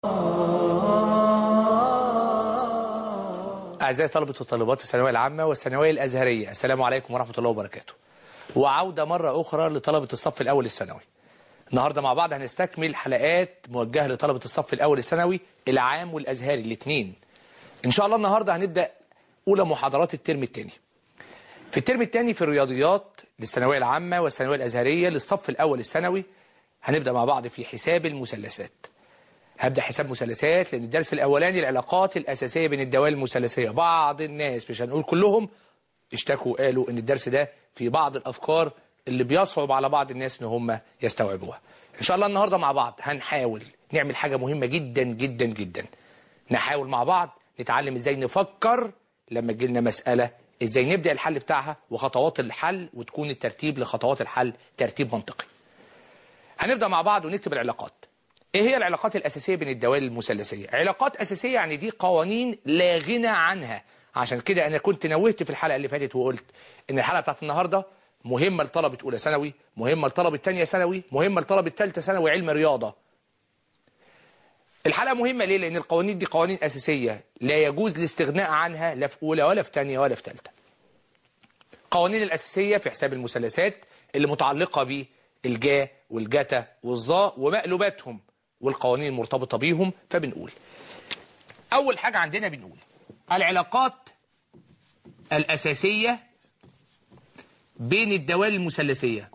أعزائي طلبة وطالبات الثانوية العامة والثانوية الأزهرية السلام عليكم ورحمة الله وبركاته وعودة مرة أخرى لطلبة الصف الأول الثانوي النهاردة مع بعض هنستكمل حلقات موجهة لطلبة الصف الأول الثانوي العام والأزهري الاثنين إن شاء الله النهاردة هنبدأ أولى محاضرات الترم الثاني في الترم الثاني في الرياضيات للثانوية العامة والثانوية الأزهرية للصف الأول الثانوي هنبدأ مع بعض في حساب المثلثات هبدأ حساب مثلثات لأن الدرس الأولاني العلاقات الأساسية بين الدوال المثلثية بعض الناس مش هنقول كلهم اشتكوا وقالوا إن الدرس ده في بعض الأفكار اللي بيصعب على بعض الناس إن هم يستوعبوها إن شاء الله النهاردة مع بعض هنحاول نعمل حاجة مهمة جدا جدا جدا نحاول مع بعض نتعلم إزاي نفكر لما تجيلنا مسألة إزاي نبدأ الحل بتاعها وخطوات الحل وتكون الترتيب لخطوات الحل ترتيب منطقي هنبدأ مع بعض ونكتب العلاقات ايه هي العلاقات الأساسية بين الدوال المثلثية علاقات أساسية يعني دي قوانين لا غنى عنها عشان كده أنا كنت نوهت في الحلقة اللي فاتت وقلت إن الحلقة بتاعت النهاردة مهمة لطلبة أولى ثانوي مهمة لطلبة تانية ثانوي مهمة لطلبة ثالثة ثانوي علم رياضة الحلقة مهمة ليه؟ لأن القوانين دي قوانين أساسية لا يجوز الاستغناء عنها لا في أولى ولا في تانية ولا في ثالثة القوانين الأساسية في حساب المثلثات اللي متعلقة بالجا والجتا والظا ومقلوباتهم والقوانين المرتبطة بيهم فبنقول أول حاجة عندنا بنقول العلاقات الأساسية بين الدوال المثلثية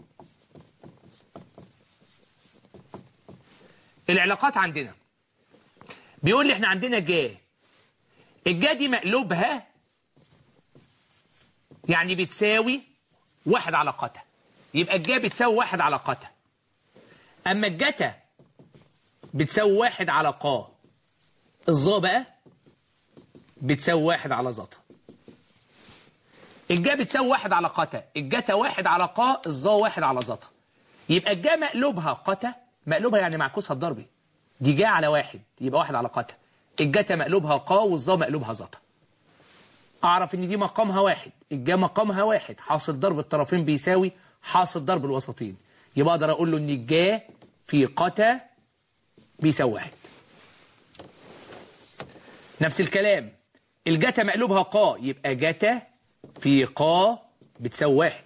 العلاقات عندنا بيقول لي احنا عندنا جا الجا دي مقلوبها يعني بتساوي واحد على قتا يبقى الجا بتساوي واحد على قتا أما الجتا بتساوي واحد على قا الظا بقى بتساوي واحد على زتا الجا بتساوي واحد على قتا الجتا واحد على قا الظا واحد على زتا يبقى الجا مقلوبها قتا مقلوبها يعني معكوسها الضربي دي جا على واحد يبقى واحد على قتا الجتا مقلوبها قا والظا مقلوبها زتا اعرف ان دي مقامها واحد الجا مقامها واحد حاصل ضرب الطرفين بيساوي حاصل ضرب الوسطين يبقى اقدر اقول له ان الجا في قتا بيساوي واحد نفس الكلام الجتا مقلوبها قا يبقى جتا في قا بتساوي واحد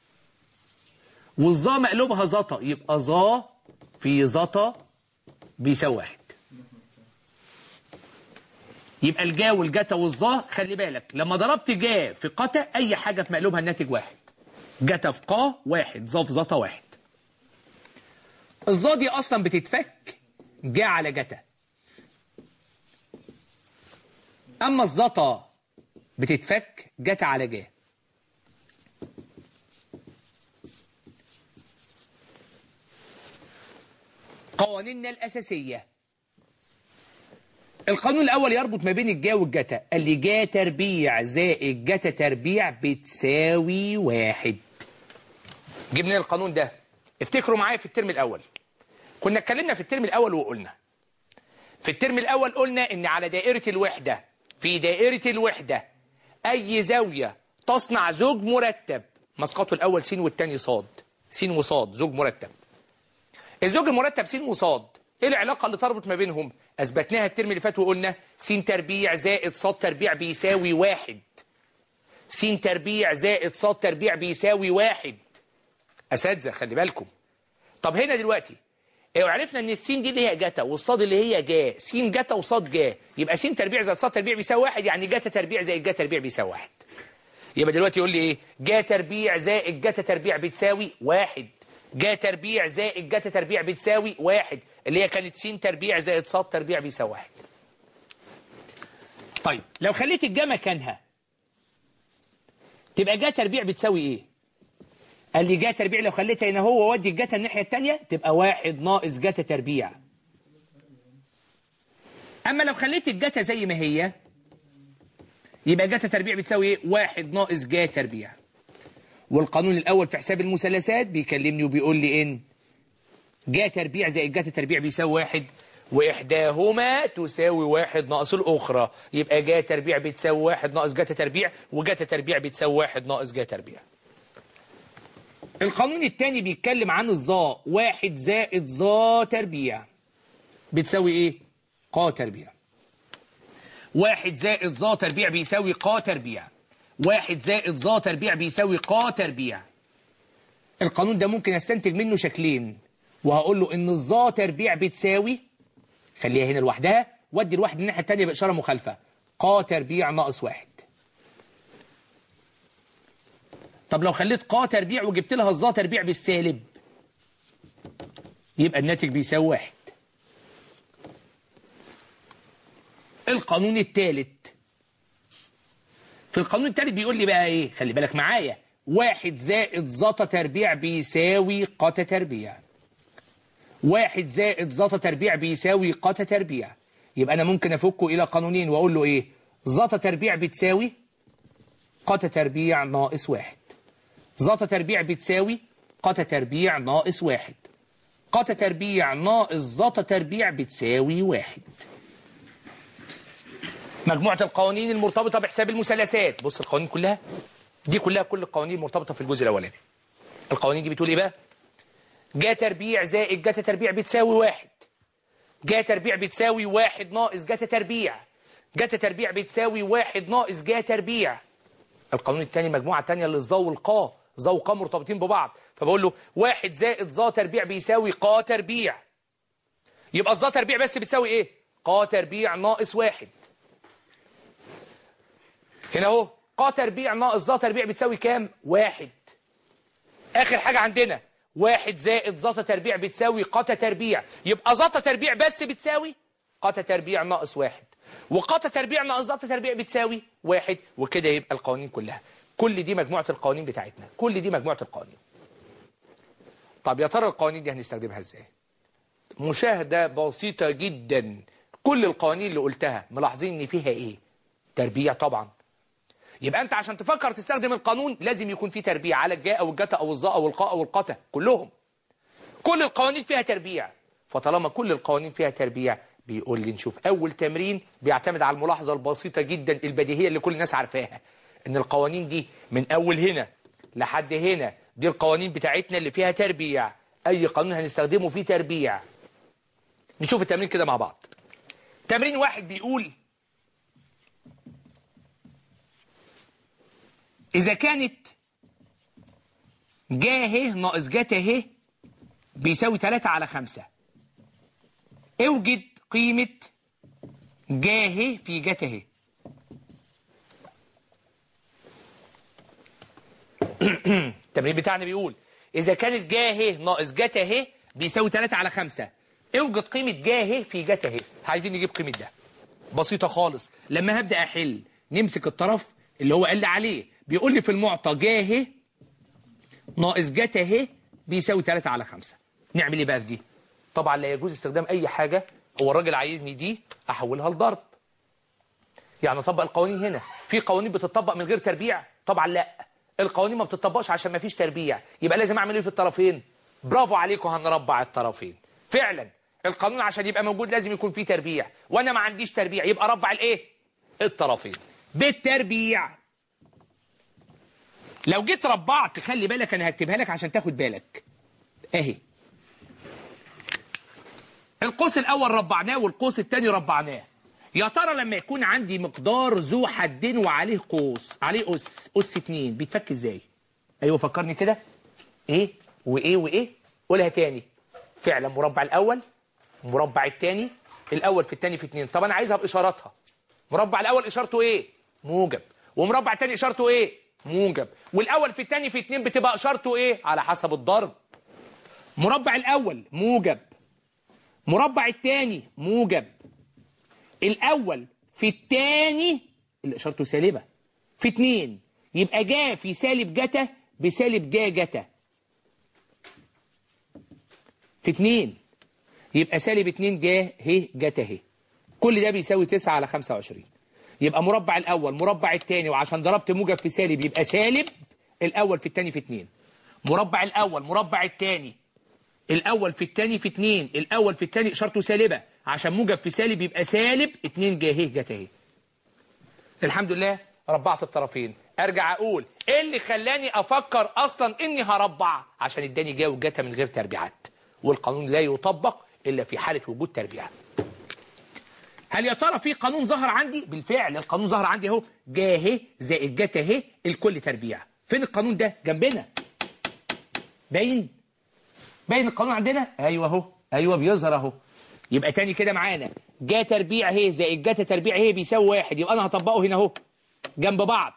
والظا مقلوبها زتا يبقى ظا في زتا بيساوي واحد يبقى الجا والجتا والظا خلي بالك لما ضربت جا في قتا اي حاجه في مقلوبها الناتج واحد جتا في قا واحد ظا في زتا واحد الظا دي اصلا بتتفك جا على جتا اما الزتا بتتفك جتا على جا قوانيننا الأساسية القانون الأول يربط ما بين الجا والجتا قال لي جا تربيع زائد جتا تربيع بتساوي واحد جبنا القانون ده افتكروا معايا في الترم الأول كنا اتكلمنا في الترم الأول وقلنا في الترم الأول قلنا إن على دائرة الوحدة في دائرة الوحدة أي زاوية تصنع زوج مرتب مسقطه الأول س والتاني صاد س وصاد زوج مرتب الزوج المرتب س وصاد ايه العلاقة اللي تربط ما بينهم اثبتناها الترم اللي فات وقلنا س تربيع زائد صاد تربيع بيساوي واحد س تربيع زائد صاد تربيع بيساوي واحد اساتذه خلي بالكم طب هنا دلوقتي لو عرفنا ان السين دي اللي هي جتا والصاد اللي هي جا س جتا وصاد جا يبقى س تربيع زائد صاد تربيع بيساوي واحد يعني جتا تربيع زائد جا تربيع بيساوي واحد يبقى دلوقتي يقول لي ايه جا تربيع زائد جتا تربيع بتساوي واحد جا تربيع زائد جتا تربيع بتساوي واحد اللي هي كانت س تربيع زائد صاد تربيع بيساوي واحد طيب لو خليت الجا مكانها تبقى جا تربيع بتساوي ايه قال لي جا تربيع لو خليتها هنا هو وودي الجتا الناحية التانية تبقى واحد ناقص جتا تربيع أما لو خليت الجتا زي ما هي يبقى جتا تربيع بتساوي ايه واحد ناقص جا تربيع والقانون الأول في حساب المثلثات بيكلمني وبيقول لي إن جا تربيع زائد جتا تربيع بيساوي واحد وإحداهما تساوي واحد ناقص الأخرى يبقى جا تربيع بتساوي واحد ناقص جتا تربيع وجتا تربيع بتساوي واحد ناقص جا تربيع القانون الثاني بيتكلم عن الظا واحد زائد ظا تربيع بتساوي ايه ق تربيع واحد زائد ظا تربيع بيساوي ق تربيع واحد زائد ظا تربيع بيساوي ق تربيع القانون ده ممكن استنتج منه شكلين وهقول له ان الظا تربيع بتساوي خليها هنا لوحدها ودي الواحد الناحيه الثانيه باشاره مخالفه ق تربيع ناقص واحد طب لو خليت ق تربيع وجبت لها الظا تربيع بالسالب يبقى الناتج بيساوي واحد القانون الثالث في القانون الثالث بيقول لي بقى ايه خلي بالك معايا واحد زائد زتا تربيع بيساوي قتا تربيع واحد زائد زتا تربيع بيساوي قتا تربيع يبقى انا ممكن افكه الى قانونين واقول له ايه زتا تربيع بتساوي قتا تربيع ناقص واحد زتا تربيع بتساوي قتا تربيع ناقص واحد قتا تربيع ناقص زتا تربيع بتساوي واحد مجموعة القوانين المرتبطة بحساب المثلثات بص القوانين كلها دي كلها كل القوانين المرتبطة في الجزء الأولاني القوانين دي بتقول إيه بقى جا تربيع زائد جاتا تربيع بتساوي واحد جا تربيع بتساوي واحد ناقص جاتا تربيع جاتا تربيع بتساوي واحد ناقص جا تربيع القانون الثاني مجموعة تانية للظا والقا ظا وقا مرتبطين ببعض فبقول له واحد زائد ظا تربيع بيساوي قا تربيع يبقى الظا تربيع بس بتساوي ايه قا تربيع ناقص واحد هنا اهو ق تربيع ناقص ظ تربيع بتساوي كام؟ واحد. آخر حاجة عندنا واحد زائد ظ تربيع بتساوي قتا تربيع يبقى ظ تربيع بس بتساوي قتا تربيع ناقص واحد وقتا تربيع ناقص ظ تربيع بتساوي واحد وكده يبقى القوانين كلها كل دي مجموعة القوانين بتاعتنا كل دي مجموعة القوانين طب يا ترى القوانين دي هنستخدمها ازاي؟ مشاهدة بسيطة جدا كل القوانين اللي قلتها ملاحظين ان فيها ايه؟ تربيع طبعا يبقى انت عشان تفكر تستخدم القانون لازم يكون في تربيع على الجاء او الجتا او الظاء او القاء او القتا كلهم كل القوانين فيها تربيع فطالما كل القوانين فيها تربيع بيقول لي نشوف اول تمرين بيعتمد على الملاحظه البسيطه جدا البديهيه اللي كل الناس عارفاها ان القوانين دي من اول هنا لحد هنا دي القوانين بتاعتنا اللي فيها تربيع اي قانون هنستخدمه فيه تربيع نشوف التمرين كده مع بعض تمرين واحد بيقول إذا كانت جا ه ناقص جتا ه بيساوي 3 على 5 اوجد قيمة جا ه في جتا ه التمرين بتاعنا بيقول إذا كانت جا ه ناقص جتا ه بيساوي 3 على 5 اوجد قيمة جا ه في جتا ه عايزين نجيب قيمة ده بسيطة خالص لما هبدأ أحل نمسك الطرف اللي هو قال لي عليه بيقول لي في المعطى جاه ناقص جتا ه بيساوي 3 على 5 نعمل ايه بقى في دي طبعا لا يجوز استخدام اي حاجه هو الراجل عايزني دي احولها لضرب يعني اطبق القوانين هنا في قوانين بتطبق من غير تربيع طبعا لا القوانين ما بتطبقش عشان ما فيش تربيع يبقى لازم اعمل ايه في الطرفين برافو عليكم هنربع الطرفين فعلا القانون عشان يبقى موجود لازم يكون فيه تربيع وانا ما عنديش تربيع يبقى ربع الايه الطرفين بالتربيع لو جيت ربعت خلي بالك انا هكتبها لك عشان تاخد بالك اهي القوس الاول ربعناه والقوس الثاني ربعناه يا ترى لما يكون عندي مقدار ذو حدين وعليه قوس عليه اس اس اتنين بيتفك ازاي ايوه فكرني كده ايه وايه وايه قولها تاني فعلا مربع الاول مربع الثاني الاول في الثاني في اتنين طب انا عايزها باشاراتها مربع الاول اشارته ايه موجب ومربع الثاني اشارته ايه موجب والاول في الثاني في اتنين بتبقى اشارته ايه على حسب الضرب مربع الاول موجب مربع الثاني موجب الاول في الثاني اللي اشارته سالبه في اتنين يبقى جا في سالب جتا بسالب جا جتا في اتنين يبقى سالب اتنين جا ه جتا ه كل ده بيساوي تسعة على خمسة وعشرين يبقى مربع الأول مربع الثاني وعشان ضربت موجب في سالب يبقى سالب الأول في الثاني في اتنين مربع الأول مربع الثاني الأول في الثاني في اتنين الأول في الثاني إشارته سالبة عشان موجب في سالب يبقى سالب اتنين جا ه جتا ه الحمد لله ربعت الطرفين ارجع اقول ايه اللي خلاني افكر اصلا اني هربع عشان اداني جا وجتا من غير تربيعات والقانون لا يطبق الا في حاله وجود تربيعات هل يا ترى في قانون ظهر عندي بالفعل القانون ظهر عندي اهو جا اهي زائد جت اهي الكل تربيع فين القانون ده جنبنا باين باين القانون عندنا ايوه اهو ايوه بيظهر اهو يبقى تاني كده معانا جا تربيع اهي زائد جت تربيع اهي بيساوي واحد يبقى انا هطبقه هنا اهو جنب بعض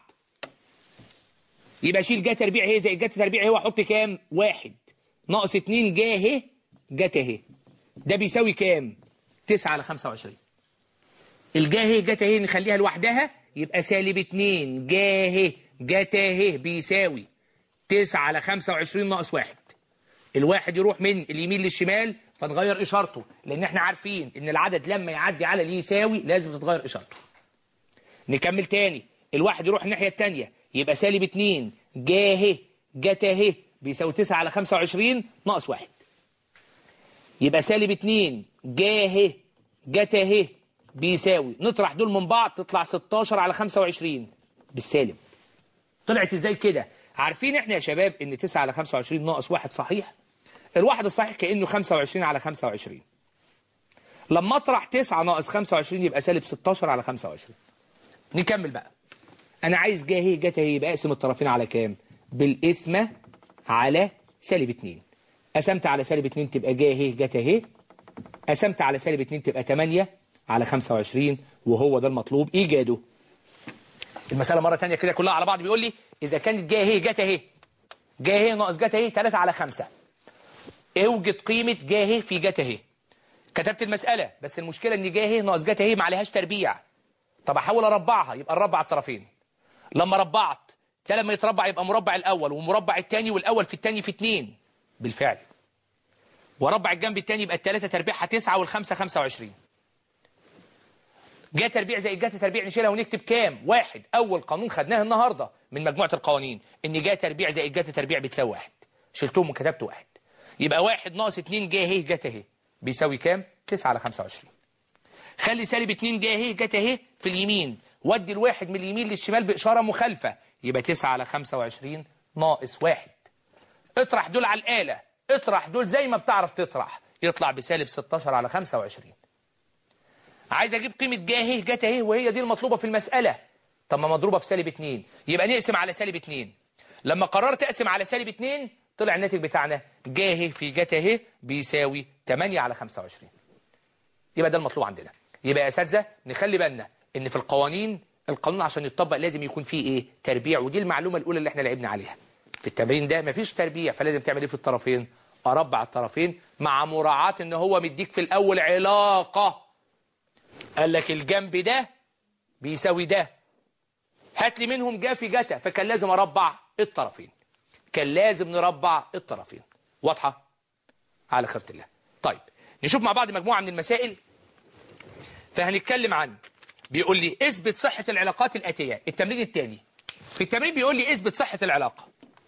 يبقى اشيل جا تربيع اهي زائد جت تربيع اهي واحط كام واحد ناقص اتنين جا اهي جت اهي ده بيساوي كام 9 على 25 الجا اهي جت اهي نخليها لوحدها يبقى سالب 2 جا اهي جت اهي بيساوي 9 على 25 ناقص واحد الواحد يروح من اليمين للشمال فنغير اشارته لان احنا عارفين ان العدد لما يعدي على اللي يساوي لازم تتغير اشارته نكمل تاني الواحد يروح الناحيه الثانيه يبقى سالب 2 جا اهي جت اهي بيساوي 9 على 25 ناقص واحد يبقى سالب 2 جا اهي جت اهي بيساوي نطرح دول من بعض تطلع 16 على 25 بالسالب طلعت ازاي كده عارفين احنا يا شباب ان 9 على 25 ناقص واحد صحيح الواحد الصحيح كانه 25 على 25 لما اطرح 9 ناقص 25 يبقى سالب 16 على 25 نكمل بقى انا عايز جا اهي جت اهي يبقى اقسم الطرفين على كام بالقسمه على سالب 2 قسمت على سالب 2 تبقى جا اهي جت اهي قسمت على سالب 2 تبقى 8 على 25 وهو ده المطلوب ايجاده المساله مره ثانيه كده كلها على بعض بيقول لي اذا كانت جا اهي جت اهي جا اهي ناقص جت اهي 3 على 5 اوجد قيمه جا اهي في جت اهي كتبت المساله بس المشكله ان جا اهي ناقص جت اهي ما عليهاش تربيع طب احاول اربعها يبقى نربع الطرفين لما ربعت ده لما يتربع يبقى مربع الاول ومربع الثاني والاول في الثاني في 2 بالفعل وربع الجنب الثاني يبقى الثلاثه تربيعها 9 والخمسه 25 جا تربيع زائد جا تربيع نشيلها ونكتب كام واحد اول قانون خدناه النهارده من مجموعه القوانين ان جا تربيع زائد جا تربيع بتساوي واحد شلتهم وكتبت واحد يبقى واحد ناقص 2 جا اهي جت اهي بيساوي كام 9 على 25 خلي سالب 2 جا اهي جت اهي في اليمين ودي الواحد من اليمين للشمال باشاره مخالفه يبقى 9 على 25 ناقص واحد اطرح دول على الاله اطرح دول زي ما بتعرف تطرح يطلع بسالب 16 على 25 عايز اجيب قيمه جا اهي جت اهي وهي دي المطلوبه في المساله طب ما مضروبه في سالب 2 يبقى نقسم على سالب 2 لما قررت اقسم على سالب 2 طلع الناتج بتاعنا جا اهي في جت اهي بيساوي 8 على 25 يبقى ده المطلوب عندنا يبقى يا اساتذه نخلي بالنا ان في القوانين القانون عشان يتطبق لازم يكون فيه ايه تربيع ودي المعلومه الاولى اللي احنا لعبنا عليها في التمرين ده مفيش تربيع فلازم تعمل ايه في الطرفين اربع الطرفين مع مراعاه ان هو مديك في الاول علاقه قال لك الجنب ده بيساوي ده هات لي منهم جا في جتا فكان لازم اربع الطرفين كان لازم نربع الطرفين واضحه على خيرة الله طيب نشوف مع بعض مجموعه من المسائل فهنتكلم عن بيقول لي اثبت صحة العلاقات الآتية التمرين الثاني في التمرين بيقول لي اثبت صحة العلاقة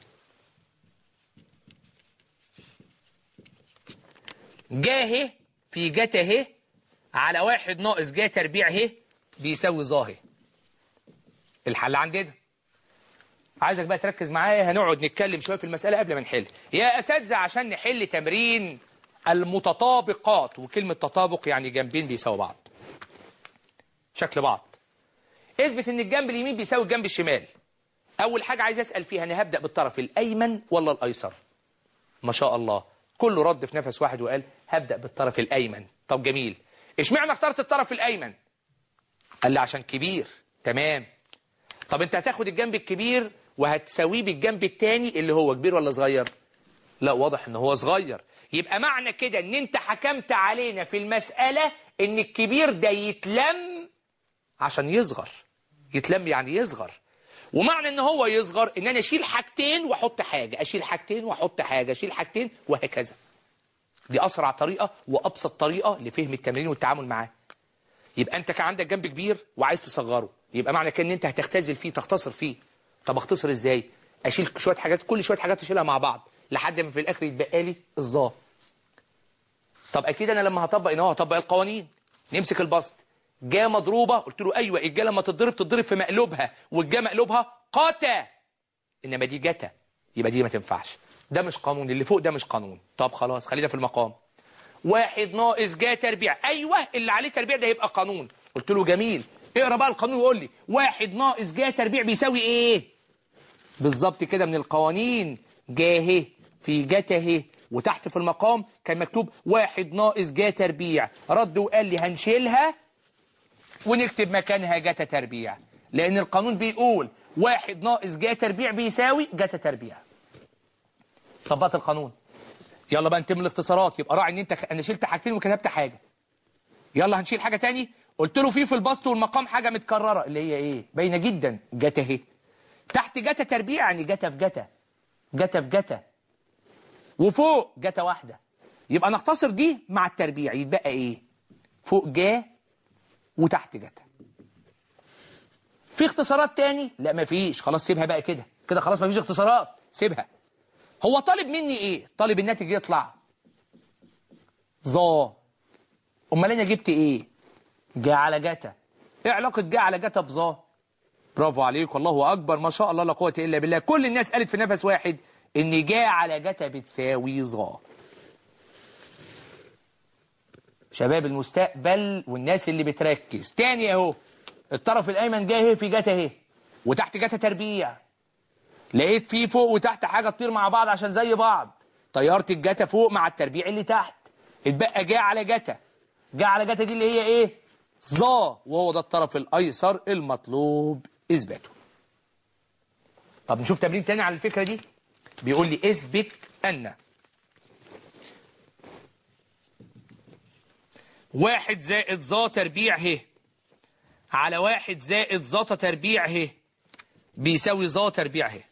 جا ه في جت ه على واحد ناقص جا تربيع ه بيساوي ظا ه الحل عندنا عايزك بقى تركز معايا هنقعد نتكلم شوية في المسألة قبل ما نحل يا أساتذة عشان نحل تمرين المتطابقات وكلمة تطابق يعني جنبين بيساوي بعض شكل بعض اثبت ان الجنب اليمين بيساوي الجنب الشمال اول حاجة عايز اسأل فيها انا هبدأ بالطرف الايمن ولا الايسر ما شاء الله كله رد في نفس واحد وقال هبدأ بالطرف الايمن طب جميل اشمعنى اخترت الطرف الايمن قال لي عشان كبير تمام طب انت هتاخد الجنب الكبير وهتساويه بالجنب التاني اللي هو كبير ولا صغير لا واضح ان هو صغير يبقى معنى كده ان انت حكمت علينا في المسألة ان الكبير ده يتلم عشان يصغر يتلم يعني يصغر ومعنى ان هو يصغر ان انا اشيل حاجتين واحط حاجة اشيل حاجتين واحط حاجة اشيل حاجتين وهكذا دي اسرع طريقة وابسط طريقة لفهم التمرين والتعامل معاه يبقى انت كان عندك جنب كبير وعايز تصغره يبقى معنى كده ان انت هتختزل فيه تختصر فيه طب اختصر ازاي اشيل شويه حاجات كل شويه حاجات اشيلها مع بعض لحد ما في الاخر يتبقى لي الظا طب اكيد انا لما هطبق ان هو هطبق القوانين نمسك البسط جا مضروبه قلت له ايوه الجا لما تتضرب تتضرب في مقلوبها والجا مقلوبها قاتا انما دي جتا يبقى دي ما تنفعش ده مش قانون اللي فوق ده مش قانون طب خلاص خلينا في المقام واحد ناقص جا تربيع ايوه اللي عليه تربيع ده يبقى قانون قلت له جميل اقرا بقى القانون وقول لي واحد ناقص جا تربيع بيساوي ايه بالظبط كده من القوانين جاه في جته وتحت في المقام كان مكتوب واحد ناقص جا تربيع رد وقال لي هنشيلها ونكتب مكانها جتا تربيع لان القانون بيقول واحد ناقص جا تربيع بيساوي جتا تربيع طبقت القانون يلا بقى نتم الاختصارات يبقى راعي ان انت خ... انا شلت حاجتين وكتبت حاجه يلا هنشيل حاجه تاني قلت له في في البسط والمقام حاجه متكرره اللي هي ايه باينه جدا جتا اهي تحت جتا تربيع يعني جتا في جتا جتا في جتا وفوق جتا واحده يبقى نختصر دي مع التربيع يتبقى ايه فوق جا وتحت جتا في اختصارات تاني لا مفيش خلاص سيبها بقى كده كده خلاص مفيش اختصارات سيبها هو طالب مني ايه طالب الناتج يطلع ظا امال انا جبت ايه جا على جتا ايه علاقه جا على جتا بظا برافو عليك والله اكبر ما شاء الله لا قوه الا بالله كل الناس قالت في نفس واحد ان جا على جتا بتساوي ظا شباب المستقبل والناس اللي بتركز تاني اهو الطرف الايمن جاي اهي في جتا اهي وتحت جتا تربيع لقيت فيه فوق وتحت حاجه تطير مع بعض عشان زي بعض طيرت الجتا فوق مع التربيع اللي تحت اتبقى جا على جتا جا على جتا دي اللي هي ايه ظا وهو ده الطرف الايسر المطلوب اثباته طب نشوف تمرين تاني على الفكره دي بيقول لي اثبت ان واحد زائد ظا تربيع ه على واحد زائد ظا تربيع ه بيساوي ظا تربيع ه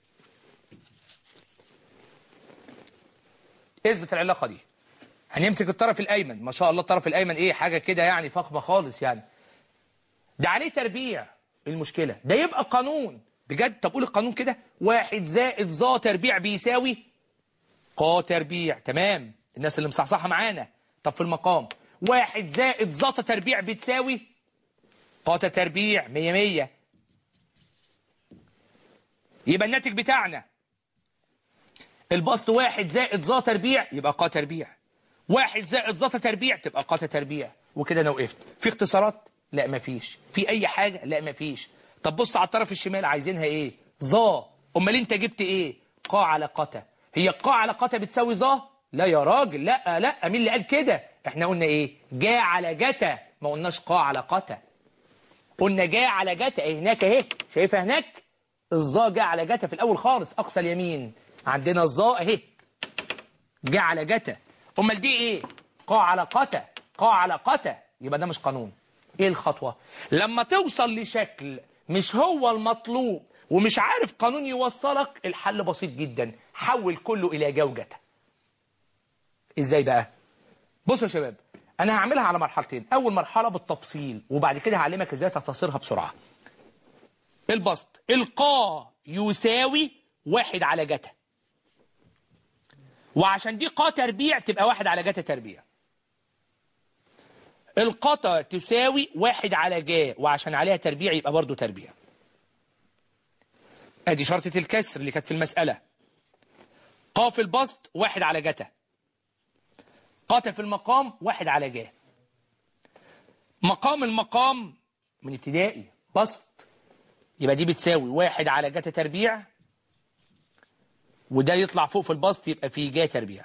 اثبت العلاقة دي هنمسك الطرف الأيمن ما شاء الله الطرف الأيمن إيه حاجة كده يعني فخمة خالص يعني ده عليه تربيع إيه المشكلة ده يبقى قانون بجد طب قول القانون كده واحد زائد ظا تربيع بيساوي قا تربيع تمام الناس اللي مصحصحة معانا طب في المقام واحد زائد زاتا تربيع بتساوي قاتا تربيع مية مية يبقى الناتج بتاعنا البسط واحد زائد زا تربيع يبقى قا تربيع واحد زائد زاتا تربيع تبقى قاتا تربيع وكده انا وقفت في اختصارات لا مفيش في اي حاجة لا مفيش طب بص على الطرف الشمال عايزينها ايه ظا امال انت جبت ايه قا على قتا هي قا على قتا بتساوي ظا لا يا راجل لا لا مين اللي قال كده احنا قلنا ايه جا على جتا ما قلناش قا على قتا قلنا جا على جتا ايه هناك اهي شايفها هناك الظا جا على جتا في الاول خالص اقصى اليمين عندنا الظا اهي جا على جتا امال دي ايه قا على قتا قا على قتا يبقى ده مش قانون ايه الخطوه لما توصل لشكل مش هو المطلوب ومش عارف قانون يوصلك الحل بسيط جدا حول كله الى جوجته ازاي بقى بصوا يا شباب انا هعملها على مرحلتين اول مرحله بالتفصيل وبعد كده هعلمك ازاي تختصرها بسرعه البسط القا يساوي واحد على جتا وعشان دي قا تربيع تبقى واحد على جتا تربيع القطا تساوي واحد على جا وعشان عليها تربيع يبقى برضو تربيع ادي شرطة الكسر اللي كانت في المسألة قا في البسط واحد على جتا قاتا في المقام واحد على جا مقام المقام من ابتدائي بسط يبقى دي بتساوي واحد على جتا تربيع وده يطلع فوق في البسط يبقى في جا تربيع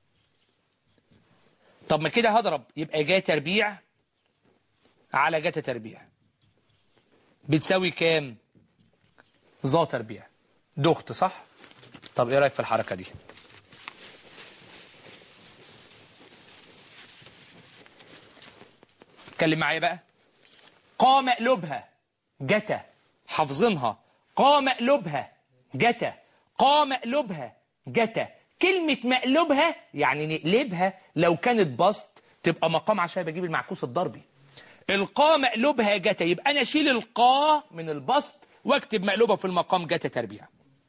طب ما كده هضرب يبقى جا تربيع على جتا تربيع بتساوي كام ظا تربيع دخت صح طب ايه رايك في الحركه دي اتكلم معايا بقى قا مقلوبها جتا حافظينها قا مقلوبها جتا قا مقلوبها جتا كلمة مقلوبها يعني نقلبها لو كانت بسط تبقى مقام عشان بجيب المعكوس الضربي القا مقلوبها جتا يبقى انا اشيل القا من البسط واكتب مقلوبها في المقام جتا تربيع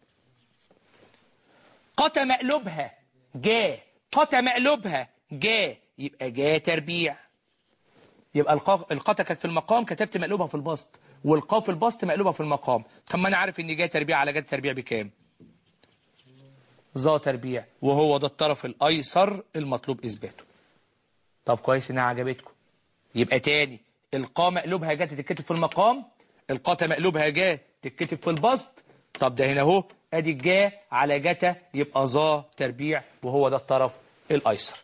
قتا مقلوبها جا قتا مقلوبها جا يبقى جا تربيع يبقى القا القتا كانت في المقام كتبت مقلوبها في البسط والقا في البسط مقلوبها في المقام طب ما انا عارف ان جا تربيع على جتا تربيع بكام ظا تربيع وهو ده الطرف الايسر المطلوب اثباته طب كويس انها عجبتكم يبقى تاني القا مقلوبها جت تتكتب في المقام القاتا مقلوبها جا تتكتب في البسط طب ده هنا اهو ادي الجا على جتا يبقى ظا تربيع وهو ده الطرف الايسر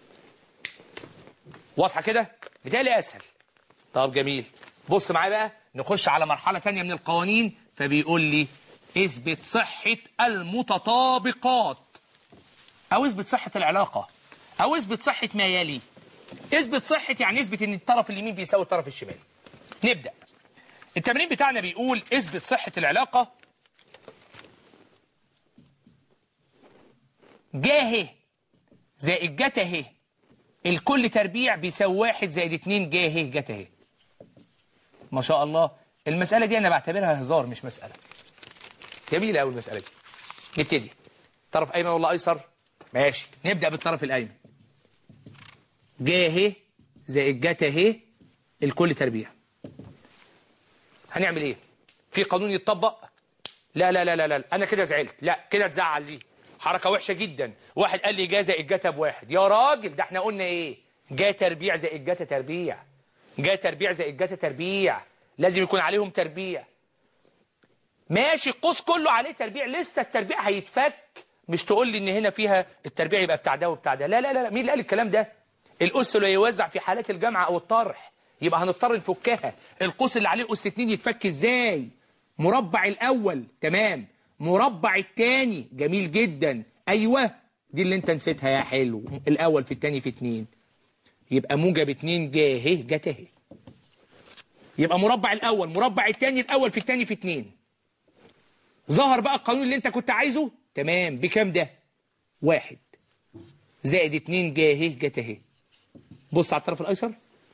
واضحه كده بالتالي اسهل طب جميل بص معايا بقى نخش على مرحله تانية من القوانين فبيقول لي اثبت صحه المتطابقات او اثبت صحه العلاقه او اثبت صحه ما يلي اثبت صحه يعني اثبت ان الطرف اليمين بيساوي الطرف الشمالي نبدا التمرين بتاعنا بيقول اثبت صحه العلاقه جاه زائد جتا ه الكل تربيع بيساوي واحد زائد اتنين جاه جتا ه ما شاء الله المسألة دي أنا بعتبرها هزار مش مسألة جميلة أوي المسألة دي نبتدي طرف أيمن ولا أيسر ماشي نبدأ بالطرف الأيمن جاه زائد جتا ه الكل تربيع هنعمل ايه في قانون يتطبق لا لا لا لا لا انا كده زعلت لا كده تزعل دي حركه وحشه جدا واحد قال لي جا زائد جتا بواحد يا راجل ده احنا قلنا ايه جا تربيع زائد جتا تربيع جا تربيع زائد جتا تربيع لازم يكون عليهم تربيع ماشي القوس كله عليه تربيع لسه التربيع هيتفك مش تقول لي ان هنا فيها التربيع يبقى بتاع ده وبتاع ده لا لا لا مين اللي قال الكلام ده الأس لا يوزع في حالات الجمع أو الطرح يبقى هنضطر نفكها القوس اللي عليه أس اتنين يتفك ازاي مربع الأول تمام مربع التاني جميل جدا أيوة دي اللي انت نسيتها يا حلو الأول في التاني في اتنين يبقى موجب اتنين جاه جته يبقى مربع الأول مربع التاني الأول في التاني في اتنين ظهر بقى القانون اللي انت كنت عايزه تمام بكام ده واحد زائد اتنين جاه جته بص على الطرف الأيسر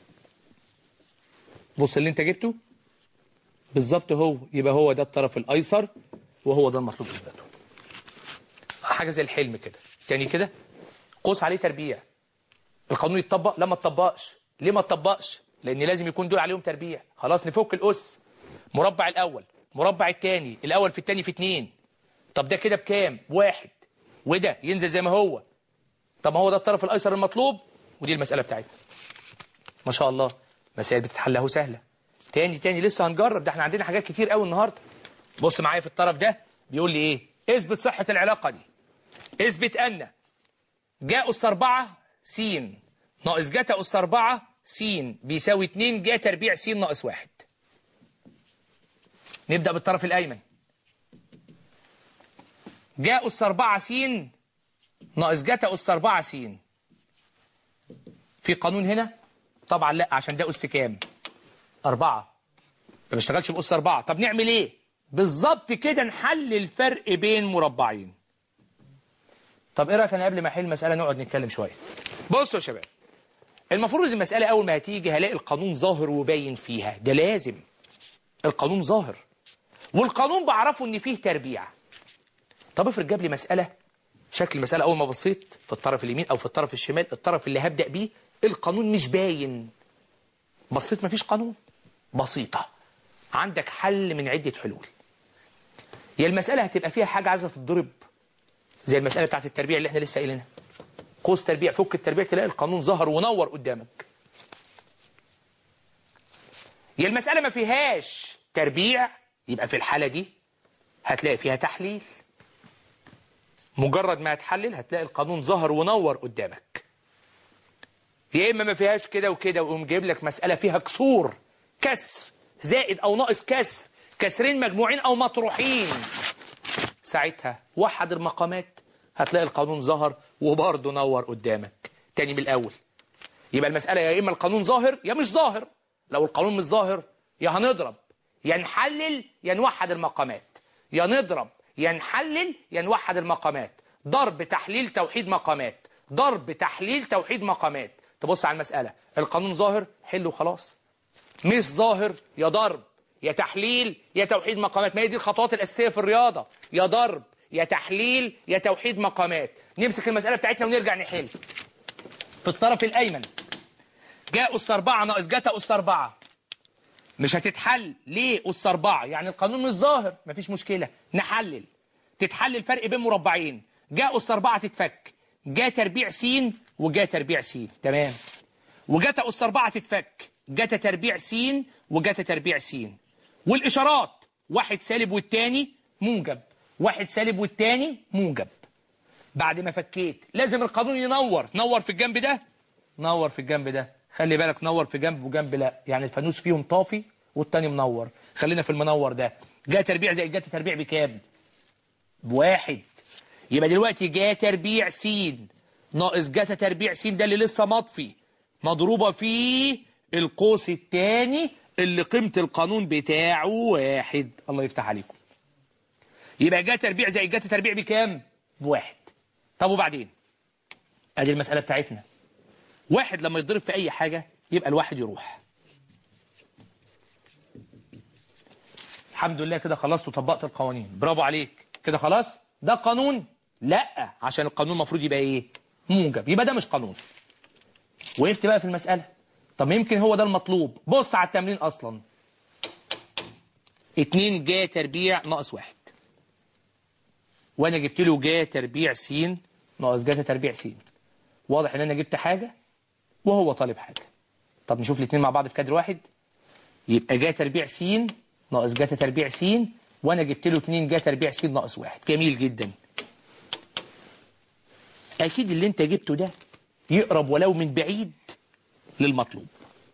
بص اللي انت جبته بالظبط هو يبقى هو ده الطرف الأيسر وهو ده المطلوب إثباته حاجة زي الحلم كده تاني كده قوس عليه تربيع القانون يتطبق لا ما تطبقش ليه ما تطبقش لأن لازم يكون دول عليهم تربيع خلاص نفك الأس مربع الأول مربع التاني الأول في التاني في اتنين طب ده كده بكام واحد وده ينزل زي ما هو طب ما هو ده الطرف الأيسر المطلوب ودي المسألة بتاعتنا ما شاء الله مسائل بتتحل اهو سهلة تاني تاني لسه هنجرب ده احنا عندنا حاجات كتير قوي النهاردة بص معايا في الطرف ده بيقول لي ايه اثبت صحة العلاقة دي اثبت ان جاء أس 4 س ناقص جتا أس 4 س بيساوي 2 جا تربيع س ناقص 1 نبدأ بالطرف الأيمن جاء أس 4 س ناقص جتا أس 4 س في قانون هنا طبعا لا عشان ده أس كام أربعة ما بشتغلش بأس أربعة طب نعمل إيه بالظبط كده نحل الفرق بين مربعين طب إيه رأيك أنا قبل ما أحل المسألة نقعد نتكلم شوية بصوا يا شباب المفروض المسألة أول ما هتيجي هلاقي القانون ظاهر وباين فيها ده لازم القانون ظاهر والقانون بعرفه إن فيه تربيع طب افرض جاب لي مسألة شكل المسألة أول ما بصيت في الطرف اليمين أو في الطرف الشمال الطرف اللي هبدأ بيه القانون مش باين بصيت مفيش قانون بسيطة عندك حل من عدة حلول يا المسألة هتبقى فيها حاجة عايزة تتضرب زي المسألة بتاعت التربيع اللي احنا لسه قايلينها قوس تربيع فك التربيع تلاقي القانون ظهر ونور قدامك يا المسألة ما فيهاش تربيع يبقى في الحالة دي هتلاقي فيها تحليل مجرد ما هتحلل هتلاقي القانون ظهر ونور قدامك يا اما ما فيهاش كده وكده ويقوم جايب لك مسألة فيها كسور كسر زائد او ناقص كسر كسرين مجموعين او مطروحين ساعتها وحد المقامات هتلاقي القانون ظهر وبرضه نور قدامك تاني من الاول يبقى المسألة يا اما القانون ظاهر يا مش ظاهر لو القانون مش ظاهر يا هنضرب يا نحلل يا نوحد المقامات يا نضرب يا نحلل يا نوحد المقامات ضرب تحليل توحيد مقامات ضرب تحليل توحيد مقامات تبص على المسألة القانون ظاهر حل وخلاص مش ظاهر يا ضرب يا تحليل يا توحيد مقامات ما هي دي الخطوات الأساسية في الرياضة يا ضرب يا تحليل يا توحيد مقامات نمسك المسألة بتاعتنا ونرجع نحل في الطرف الأيمن جاء أس 4 ناقص جتا أس 4 مش هتتحل ليه أس 4 يعني القانون مش ظاهر مفيش مشكلة نحلل تتحل الفرق بين مربعين جاء أس 4 تتفك جاء تربيع س وجاء تربيع س تمام وجتا أس 4 تتفك جتا تربيع س وجتا تربيع س والإشارات واحد سالب والتاني موجب واحد سالب والتاني موجب بعد ما فكيت لازم القانون ينور نور في الجنب ده نور في الجنب ده خلي بالك نور في جنب وجنب لا يعني الفانوس فيهم طافي والتاني منور خلينا في المنور ده جا تربيع زي جا تربيع بكام بواحد يبقى دلوقتي جا تربيع س ناقص جا تربيع س ده اللي لسه مطفي مضروبة في القوس الثاني اللي قيمة القانون بتاعه واحد الله يفتح عليكم يبقى جا تربيع زي جا تربيع بكام بواحد طب وبعدين ادي المسألة بتاعتنا واحد لما يتضرب في اي حاجة يبقى الواحد يروح الحمد لله كده خلصت وطبقت القوانين برافو عليك كده خلاص ده قانون لا عشان القانون المفروض يبقى ايه موجب يبقى ده مش قانون وقفت بقى في المسألة طب يمكن هو ده المطلوب بص على التمرين اصلا اتنين جا تربيع ناقص واحد وانا جبت له جا تربيع س ناقص جا تربيع س واضح ان انا جبت حاجة وهو طالب حاجة طب نشوف الاتنين مع بعض في كادر واحد يبقى جا تربيع س ناقص جا تربيع س وانا جبت له 2 جا تربيع س ناقص واحد جميل جدا اكيد اللي انت جبته ده يقرب ولو من بعيد للمطلوب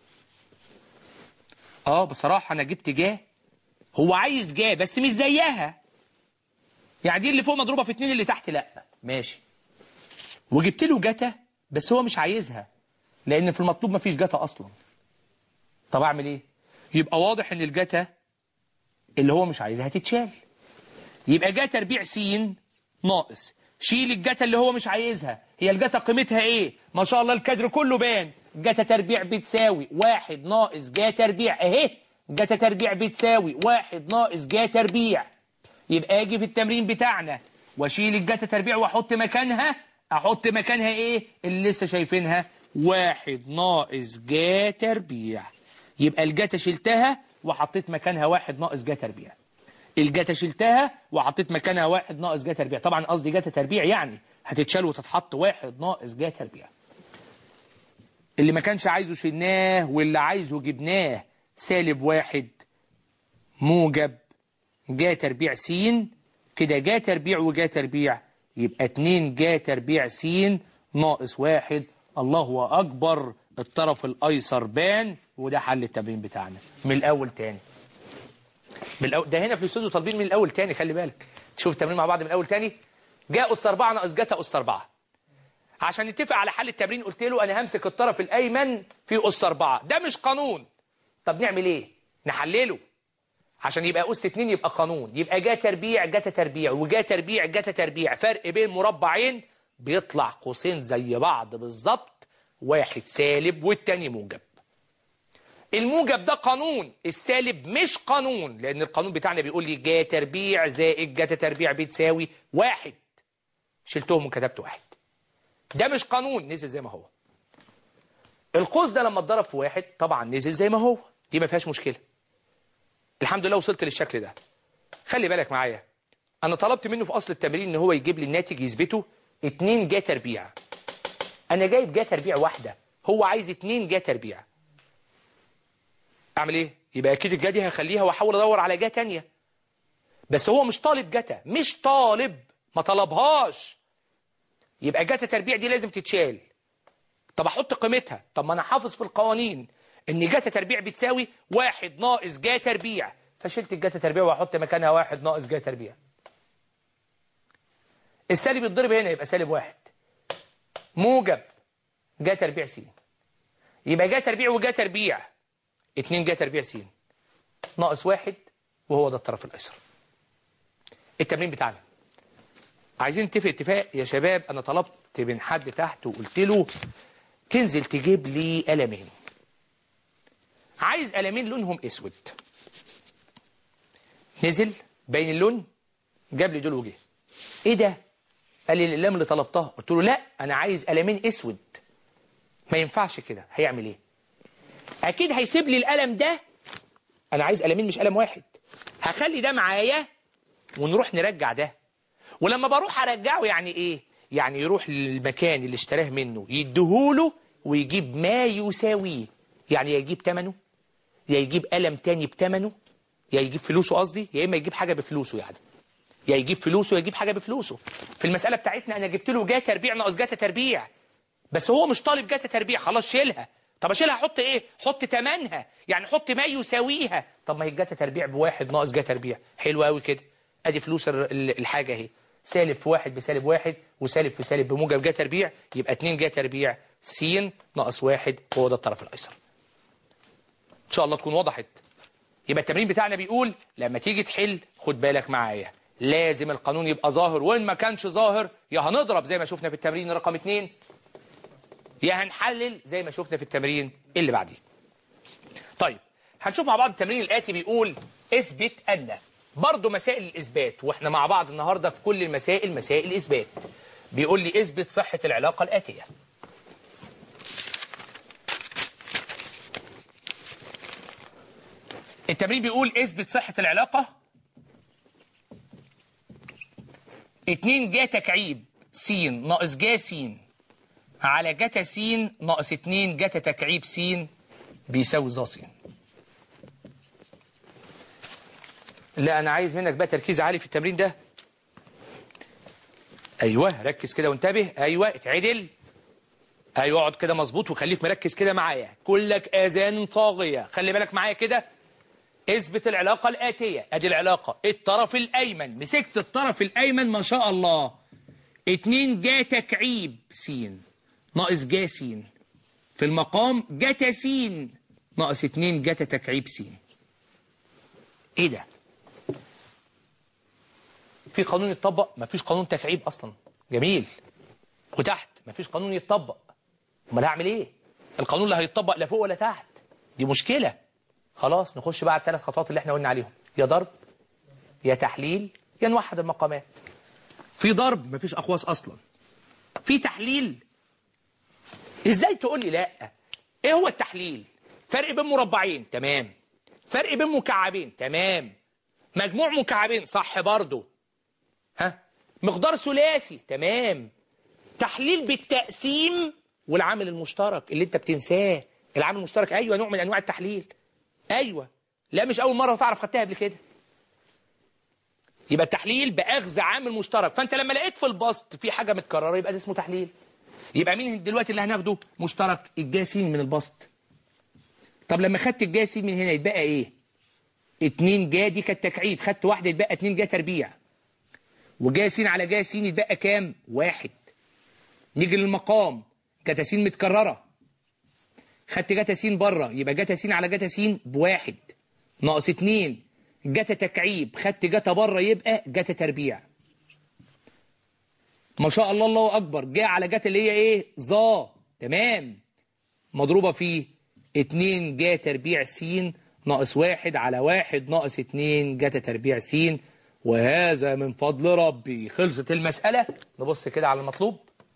اه بصراحة انا جبت جا هو عايز جا بس مش زيها يعني دي اللي فوق مضروبة في اتنين اللي تحت لا ماشي وجبت له جتا بس هو مش عايزها لان في المطلوب مفيش جتا اصلا طب اعمل ايه يبقى واضح ان الجتا اللي هو مش عايزها تتشال يبقى جا تربيع س ناقص شيل الجتا اللي هو مش عايزها هي الجتا قيمتها ايه ما شاء الله الكادر كله بان جتا تربيع بتساوي واحد ناقص جا تربيع اهي جتا تربيع بتساوي واحد ناقص جا تربيع يبقى اجي في التمرين بتاعنا واشيل الجتا تربيع واحط مكانها احط مكانها ايه اللي لسه شايفينها واحد ناقص جا تربيع يبقى الجتا شلتها وحطيت مكانها واحد ناقص جا تربيع الجتا شلتها وحطيت مكانها واحد ناقص جا تربيع طبعا قصدي جتا تربيع يعني هتتشال وتتحط واحد ناقص جا تربيع اللي ما كانش عايزه شلناه واللي عايزه جبناه سالب واحد موجب جا تربيع س كده جا تربيع وجا تربيع يبقى 2 جا تربيع س ناقص واحد الله أكبر الطرف الأيسر بان وده حل التمرين بتاعنا من الأول تاني من الأول ده هنا في الاستوديو طالبين من الأول تاني خلي بالك شوف التمرين مع بعض من الأول تاني جاء أس 4 ناقص جتا أس 4 عشان نتفق على حل التمرين قلت له أنا همسك الطرف الأيمن في أس 4 ده مش قانون طب نعمل إيه؟ نحلله عشان يبقى أس 2 يبقى قانون يبقى جا تربيع جتا تربيع وجا تربيع جتا تربيع فرق بين مربعين بيطلع قوسين زي بعض بالظبط واحد سالب والتاني موجب الموجب ده قانون السالب مش قانون لأن القانون بتاعنا بيقول لي جا تربيع زائد جتا تربيع بتساوي واحد شلتهم وكتبت واحد ده مش قانون نزل زي ما هو القوس ده لما اتضرب في واحد طبعا نزل زي ما هو دي ما فيهاش مشكلة الحمد لله وصلت للشكل ده خلي بالك معايا انا طلبت منه في اصل التمرين ان هو يجيب لي الناتج يثبته 2 جا تربيع انا جايب جا تربيع واحده هو عايز 2 جا تربيع اعمل ايه يبقى اكيد الجا دي هخليها واحاول ادور على جا تانية بس هو مش طالب جتا مش طالب ما طلبهاش يبقى جتا تربيع دي لازم تتشال طب احط قيمتها طب ما انا حافظ في القوانين ان جاتا تربيع بتساوي واحد ناقص جا تربيع فشلت الجاتا تربيع واحط مكانها واحد ناقص جا تربيع السالب يتضرب هنا يبقى سالب واحد موجب جا تربيع س يبقى جا تربيع وجا تربيع اتنين جا تربيع س ناقص واحد وهو ده الطرف الايسر التمرين بتاعنا عايزين نتفق اتفاق يا شباب انا طلبت من حد تحت وقلت له تنزل تجيب لي قلمين عايز قلمين لونهم اسود نزل بين اللون جاب لي دول وجه ايه ده قال لي الاقلام اللي طلبتها قلت له لا انا عايز قلمين اسود ما ينفعش كده هيعمل ايه اكيد هيسيب لي القلم ده انا عايز قلمين مش قلم واحد هخلي ده معايا ونروح نرجع ده ولما بروح ارجعه يعني ايه يعني يروح للمكان اللي اشتراه منه يديهوله ويجيب ما يساويه يعني يا يجيب ثمنه يا يجيب قلم تاني بثمنه يا يجيب فلوسه قصدي يا اما يجيب حاجه بفلوسه يعني يا يجيب فلوسه يا يجيب حاجه بفلوسه في المساله بتاعتنا انا جبت له جاتا تربيع ناقص جاتا تربيع بس هو مش طالب جاتا تربيع خلاص شيلها طب اشيلها احط ايه حط ثمنها يعني حط ما يساويها طب ما هي الجاتا تربيع بواحد ناقص جاتا تربيع حلو قوي كده ادي فلوس ال- ال- الحاجه اهي سالب في واحد بسالب واحد وسالب في سالب بموجب جاتا تربيع يبقى 2 جاتا تربيع س ناقص واحد هو ده الطرف الايسر ان شاء الله تكون وضحت يبقى التمرين بتاعنا بيقول لما تيجي تحل خد بالك معايا لازم القانون يبقى ظاهر وان ما كانش ظاهر يا هنضرب زي ما شفنا في التمرين رقم اتنين يا هنحلل زي ما شفنا في التمرين اللي بعديه طيب هنشوف مع بعض التمرين الآتي بيقول اثبت أن برضه مسائل الإثبات واحنا مع بعض النهاردة في كل المسائل مسائل الإثبات بيقول لي اثبت صحة العلاقة الآتية التمرين بيقول اثبت صحة العلاقة 2 جا تكعيب س ناقص جا س على جتا س ناقص 2 جتا تكعيب س بيساوي ظا س لا انا عايز منك بقى تركيز عالي في التمرين ده ايوه ركز كده وانتبه ايوه اتعدل ايوه اقعد كده مظبوط وخليك مركز كده معايا كلك اذان طاغيه خلي بالك معايا كده اثبت العلاقه الاتيه ادي العلاقه الطرف الايمن مسكت الطرف الايمن ما شاء الله 2 جا تكعيب س ناقص جا س في المقام جتا س ناقص 2 جتا تكعيب س ايه ده في قانون يتطبق مفيش قانون تكعيب اصلا جميل وتحت مفيش قانون يتطبق امال هعمل ايه القانون لا هيتطبق لا فوق ولا تحت دي مشكله خلاص نخش بقى على الثلاث خطوات اللي احنا قلنا عليهم يا ضرب يا تحليل يا نوحد المقامات في ضرب مفيش اقواس اصلا في تحليل ازاي تقول لي لا ايه هو التحليل فرق بين مربعين تمام فرق بين مكعبين تمام مجموع مكعبين صح برضه ها مقدار ثلاثي تمام تحليل بالتقسيم والعامل المشترك اللي انت بتنساه العامل المشترك ايوه نوع من انواع التحليل ايوه لا مش اول مره تعرف خدتها قبل كده يبقى التحليل باخذ عامل مشترك فانت لما لقيت في البسط في حاجه متكرره يبقى ده اسمه تحليل يبقى مين دلوقتي اللي هناخده مشترك الجاسين من البسط طب لما خدت الجاسين من هنا يتبقى ايه 2 جا دي كانت تكعيب خدت واحده يتبقى 2 جا تربيع وجاسين على جاسين يتبقى كام واحد نيجي للمقام جتا س متكرره خدت جتا س بره يبقى جتا س على جتا س بواحد ناقص 2 جتا تكعيب خدت جتا بره يبقى جتا تربيع ما شاء الله الله اكبر جاء على جتا اللي هي ايه ظا تمام مضروبه في 2 جا تربيع س ناقص واحد على واحد ناقص 2 جتا تربيع س وهذا من فضل ربي خلصت المسألة نبص كده على المطلوب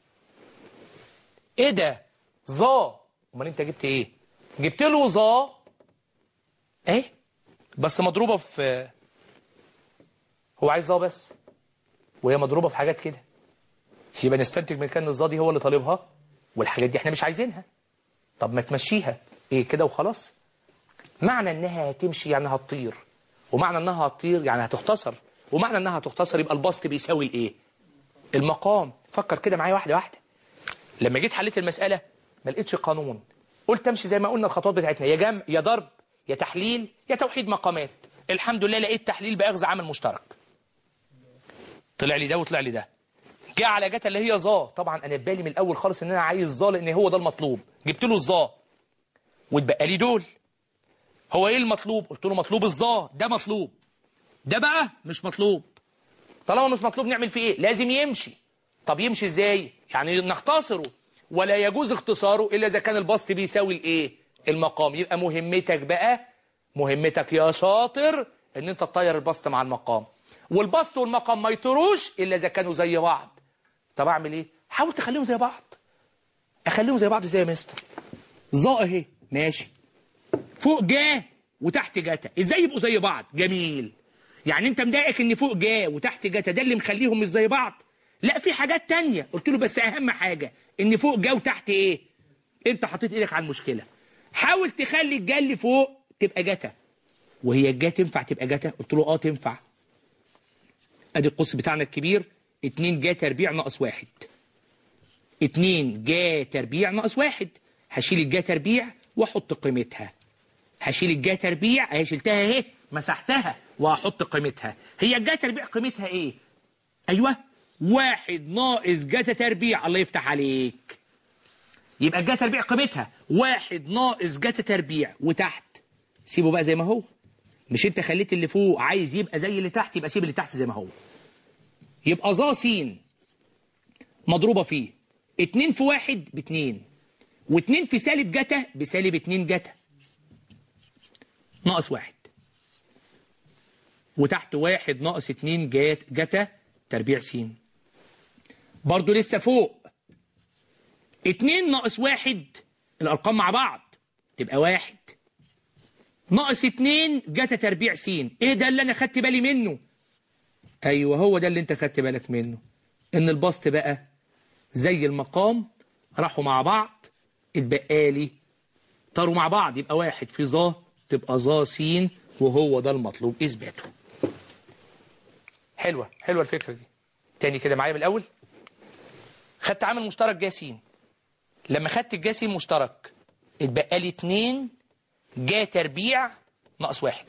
ايه ده ظا امال انت جبت ايه جبت له ظا ايه بس مضروبة في هو عايز ظا بس وهي مضروبة في حاجات كده يبقى نستنتج من كان الظا دي هو اللي طالبها والحاجات دي احنا مش عايزينها طب ما تمشيها ايه كده وخلاص معنى انها هتمشي يعني هتطير ومعنى انها هتطير يعني هتختصر ومعنى انها هتختصر يبقى البسط بيساوي الايه المقام فكر كده معايا واحده واحده لما جيت حليت المساله ما لقيتش قانون قلت امشي زي ما قلنا الخطوات بتاعتنا يا جمع يا ضرب يا تحليل يا توحيد مقامات الحمد لله لقيت تحليل باخذ عامل مشترك طلع لي ده وطلع لي ده جه على جت اللي هي ظا طبعا انا في بالي من الاول خالص ان انا عايز ظا لان هو ده المطلوب جبت له الظا واتبقى لي دول هو ايه المطلوب قلت له مطلوب الظا ده مطلوب ده بقى مش مطلوب طالما مش مطلوب نعمل فيه ايه لازم يمشي طب يمشي ازاي يعني نختصره ولا يجوز اختصاره الا اذا كان البسط بيساوي الايه المقام يبقى مهمتك بقى مهمتك يا شاطر ان انت تطير البسط مع المقام والبسط والمقام ما يطيروش الا اذا كانوا زي بعض طب اعمل ايه حاول تخليهم زي بعض اخليهم زي بعض ازاي يا مستر ظا اهي ماشي فوق جا وتحت جتا ازاي يبقوا زي بعض جميل يعني انت مضايقك ان فوق جا وتحت جتا ده اللي مخليهم مش زي بعض لا في حاجات تانية قلت له بس اهم حاجة ان فوق جا وتحت ايه انت حطيت ايدك على المشكله حاول تخلي الجا اللي فوق تبقى جتا وهي الجا تنفع تبقى جتا قلت له اه تنفع ادي القوس بتاعنا الكبير 2 جا تربيع ناقص واحد 2 جا تربيع ناقص واحد هشيل الجا تربيع واحط قيمتها هشيل الجا تربيع اهي شلتها اهي مسحتها وهحط قيمتها هي الجا تربيع قيمتها ايه ايوه واحد ناقص جتا تربيع الله يفتح عليك يبقى الجا تربيع قيمتها واحد ناقص جتا تربيع وتحت سيبه بقى زي ما هو مش انت خليت اللي فوق عايز يبقى زي اللي تحت يبقى سيب اللي تحت زي ما هو يبقى ظا س مضروبة فيه اتنين في واحد باتنين واتنين في سالب جتا بسالب اتنين جتا ناقص واحد وتحت واحد ناقص اتنين جات جتا تربيع س برضو لسه فوق اتنين ناقص واحد الأرقام مع بعض تبقى واحد ناقص اتنين جتا تربيع س ايه ده اللي انا خدت بالي منه ايوه هو ده اللي انت خدت بالك منه ان البسط بقى زي المقام راحوا مع بعض اتبقى لي طاروا مع بعض يبقى واحد في ظا تبقى ظا س وهو ده المطلوب اثباته حلوه حلوه الفكره دي تاني كده معايا من الاول خدت عامل مشترك جا س لما خدت الجا س مشترك اتبقى لي 2 جا تربيع ناقص واحد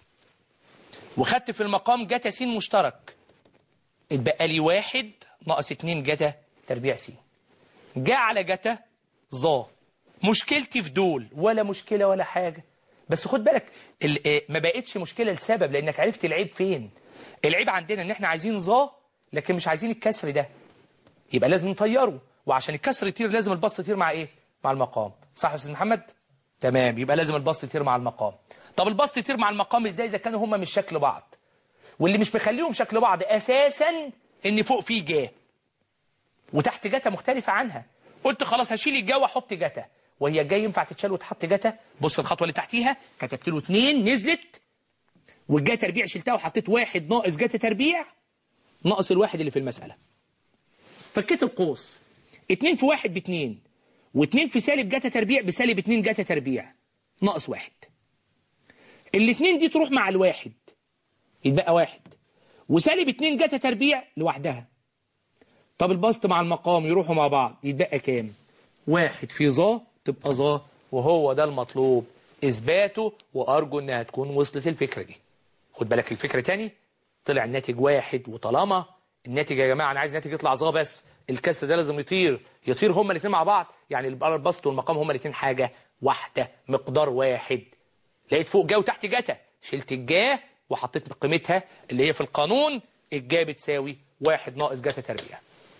وخدت في المقام جتا س مشترك اتبقى لي واحد ناقص اتنين جتا تربيع س جا على جتا ظا مشكلتي في دول ولا مشكلة ولا حاجة بس خد بالك ال- آه، ما بقتش مشكلة لسبب لأنك عرفت العيب فين العيب عندنا إن إحنا عايزين ظا لكن مش عايزين الكسر ده يبقى لازم نطيره وعشان الكسر يطير لازم البسط يطير مع إيه؟ مع المقام صح يا أستاذ محمد؟ تمام يبقى لازم البسط يطير مع المقام طب البسط يطير مع المقام ازاي اذا كانوا هما مش شكل بعض واللي مش مخليهم شكل بعض اساسا ان فوق فيه جا وتحت جتا مختلفة عنها قلت خلاص هشيل الجا واحط جتا وهي الجا ينفع تتشال وتحط جتا بص الخطوة اللي تحتيها كتبت له اتنين نزلت والجا تربيع شلتها وحطيت واحد ناقص جتا تربيع ناقص الواحد اللي في المسألة فكيت القوس اتنين في واحد باتنين واتنين في سالب جتا تربيع بسالب اتنين جتا تربيع ناقص واحد الاتنين دي تروح مع الواحد يتبقى واحد وسالب اتنين جتا تربيع لوحدها طب البسط مع المقام يروحوا مع بعض يتبقى كام واحد في ظا تبقى ظا وهو ده المطلوب اثباته وارجو انها تكون وصلت الفكرة دي خد بالك الفكرة تاني طلع الناتج واحد وطالما الناتج يا جماعة انا عايز الناتج يطلع ظا بس الكسر ده لازم يطير يطير هما الاثنين مع بعض يعني يبقى البسط والمقام هما الاثنين حاجة واحدة مقدار واحد لقيت فوق جا وتحت جتا شلت الجا وحطيت قيمتها اللي هي في القانون الجا بتساوي واحد ناقص جتا تربيع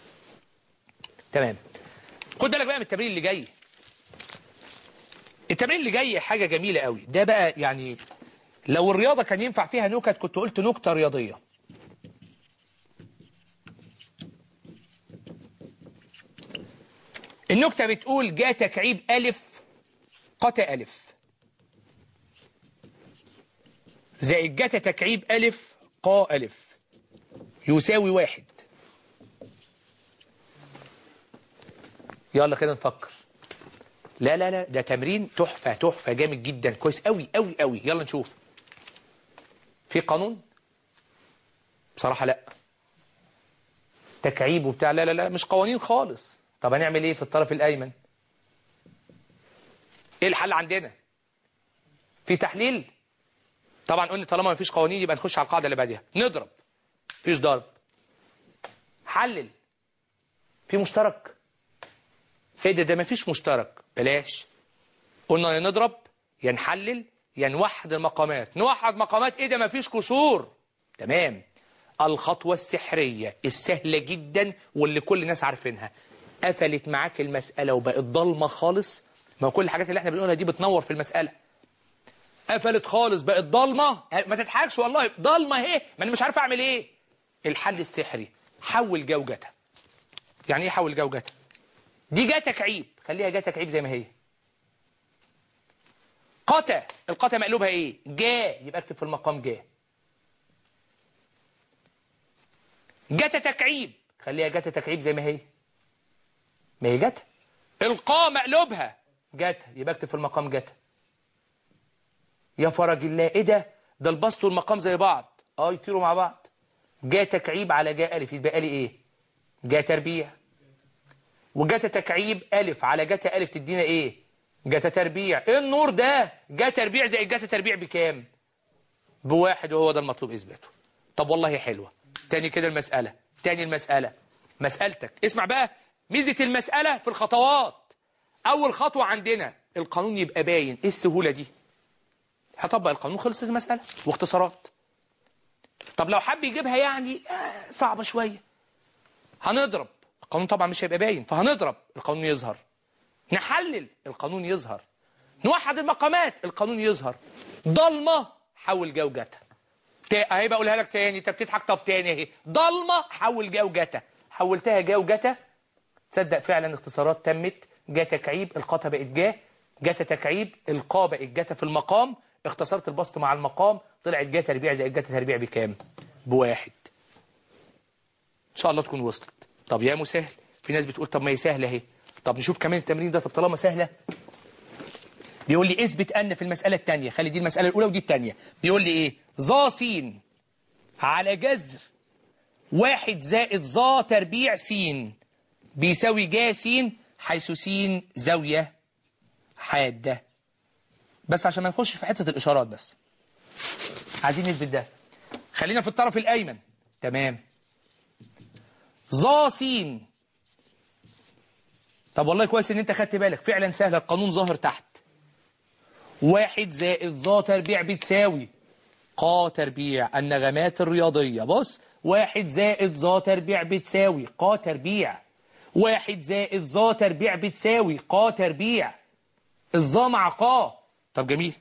تمام خد بالك بقى من التمرين اللي جاي التمرين اللي جاي حاجة جميلة قوي ده بقى يعني لو الرياضة كان ينفع فيها نكت كنت قلت نكتة رياضية النكتة بتقول جاء تكعيب ألف قتا ألف زائد جتا تكعيب ألف قا ألف يساوي واحد يلا كده نفكر لا لا لا ده تمرين تحفة تحفة جامد جدا كويس قوي قوي قوي يلا نشوف في قانون بصراحة لا تكعيب وبتاع لا لا لا مش قوانين خالص طب هنعمل ايه في الطرف الايمن ايه الحل عندنا في تحليل طبعا قلنا طالما ما فيش قوانين يبقى نخش على القاعده اللي بعدها نضرب فيش ضرب حلل في مشترك ايه ده ده ما فيش مشترك بلاش قلنا يا نضرب يا نحلل يا نوحد المقامات نوحد مقامات ايه ده ما فيش كسور تمام الخطوة السحرية السهلة جدا واللي كل الناس عارفينها قفلت معاك المسألة وبقت ضلمة خالص ما هو كل الحاجات اللي احنا بنقولها دي بتنور في المسألة قفلت خالص بقت ضلمة ما تضحكش والله ضلمة اهي ما انا مش عارف اعمل ايه الحل السحري حول جوجتها يعني ايه حول جوجتها دي جا تكعيب خليها جا تكعيب زي ما هي قتا القتا مقلوبها ايه جا يبقى اكتب في المقام جا جتا تكعيب خليها جتا تكعيب زي ما هي ما هي جتا القاء مقلوبها جتا يبقى اكتب في المقام جتا يا فرج الله ايه ده ده البسط والمقام زي بعض اه يطيروا مع بعض جا تكعيب على جا الف يبقى لي ايه جا تربيع وجتا تكعيب الف على جتا الف تدينا ايه جتا تربيع ايه النور ده جا تربيع زي جتا تربيع بكام بواحد وهو ده المطلوب اثباته طب والله حلوه تاني كده المساله تاني المساله مسالتك اسمع بقى ميزه المساله في الخطوات اول خطوه عندنا القانون يبقى باين ايه السهوله دي هطبق القانون خلصت المساله واختصارات طب لو حب يجيبها يعني آه صعبه شويه هنضرب القانون طبعا مش هيبقى باين فهنضرب القانون يظهر نحلل القانون يظهر نوحد المقامات القانون يظهر ضلمه حول جو جتا اهي بقولها لك تاني انت بتضحك طب تاني اهي ضلمه حول جو جتا حولتها جو جتا تصدق فعلا اختصارات تمت جا تكعيب القاتا بقت جا جتا تكعيب القا بقت جتا في المقام اختصرت البسط مع المقام طلعت جا تربيع زائد جتا تربيع بكام بواحد ان شاء الله تكون وصلت طب يا مسهل في ناس بتقول طب ما هي سهله اهي طب نشوف كمان التمرين ده طب طالما سهله بيقول لي اثبت ان في المساله الثانيه خلي دي المساله الاولى ودي الثانيه بيقول لي ايه ظا س على جذر واحد زائد ظا تربيع س بيساوي جا س حيث س زاويه حاده بس عشان ما نخش في حته الاشارات بس عايزين نثبت ده خلينا في الطرف الايمن تمام ظا س طب والله كويس ان انت خدت بالك فعلا سهل القانون ظاهر تحت واحد زائد ظا تربيع بتساوي قا تربيع النغمات الرياضية بص واحد زائد ظا تربيع بتساوي قا تربيع واحد زائد ظا تربيع بتساوي قا تربيع الظا مع قا طب جميل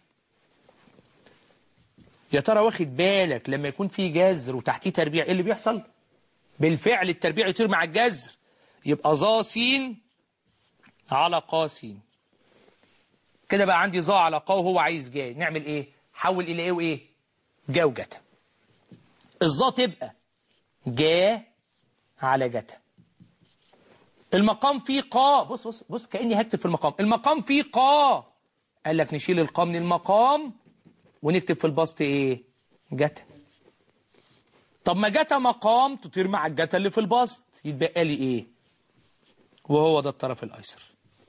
يا ترى واخد بالك لما يكون في جذر وتحتيه تربيع ايه اللي بيحصل بالفعل التربيع يطير مع الجذر يبقى ظا س على قا س كده بقى عندي ظا على قا وهو عايز جاي نعمل ايه حول الى ايه وايه جا وجتا الظا تبقى جا على جتا المقام فيه قا بص بص بص كاني هكتب في المقام المقام فيه قا قال لك نشيل القا من المقام ونكتب في البسط ايه جتا طب ما جتا مقام تطير مع الجتا اللي في البسط يتبقى لي ايه وهو ده الطرف الايسر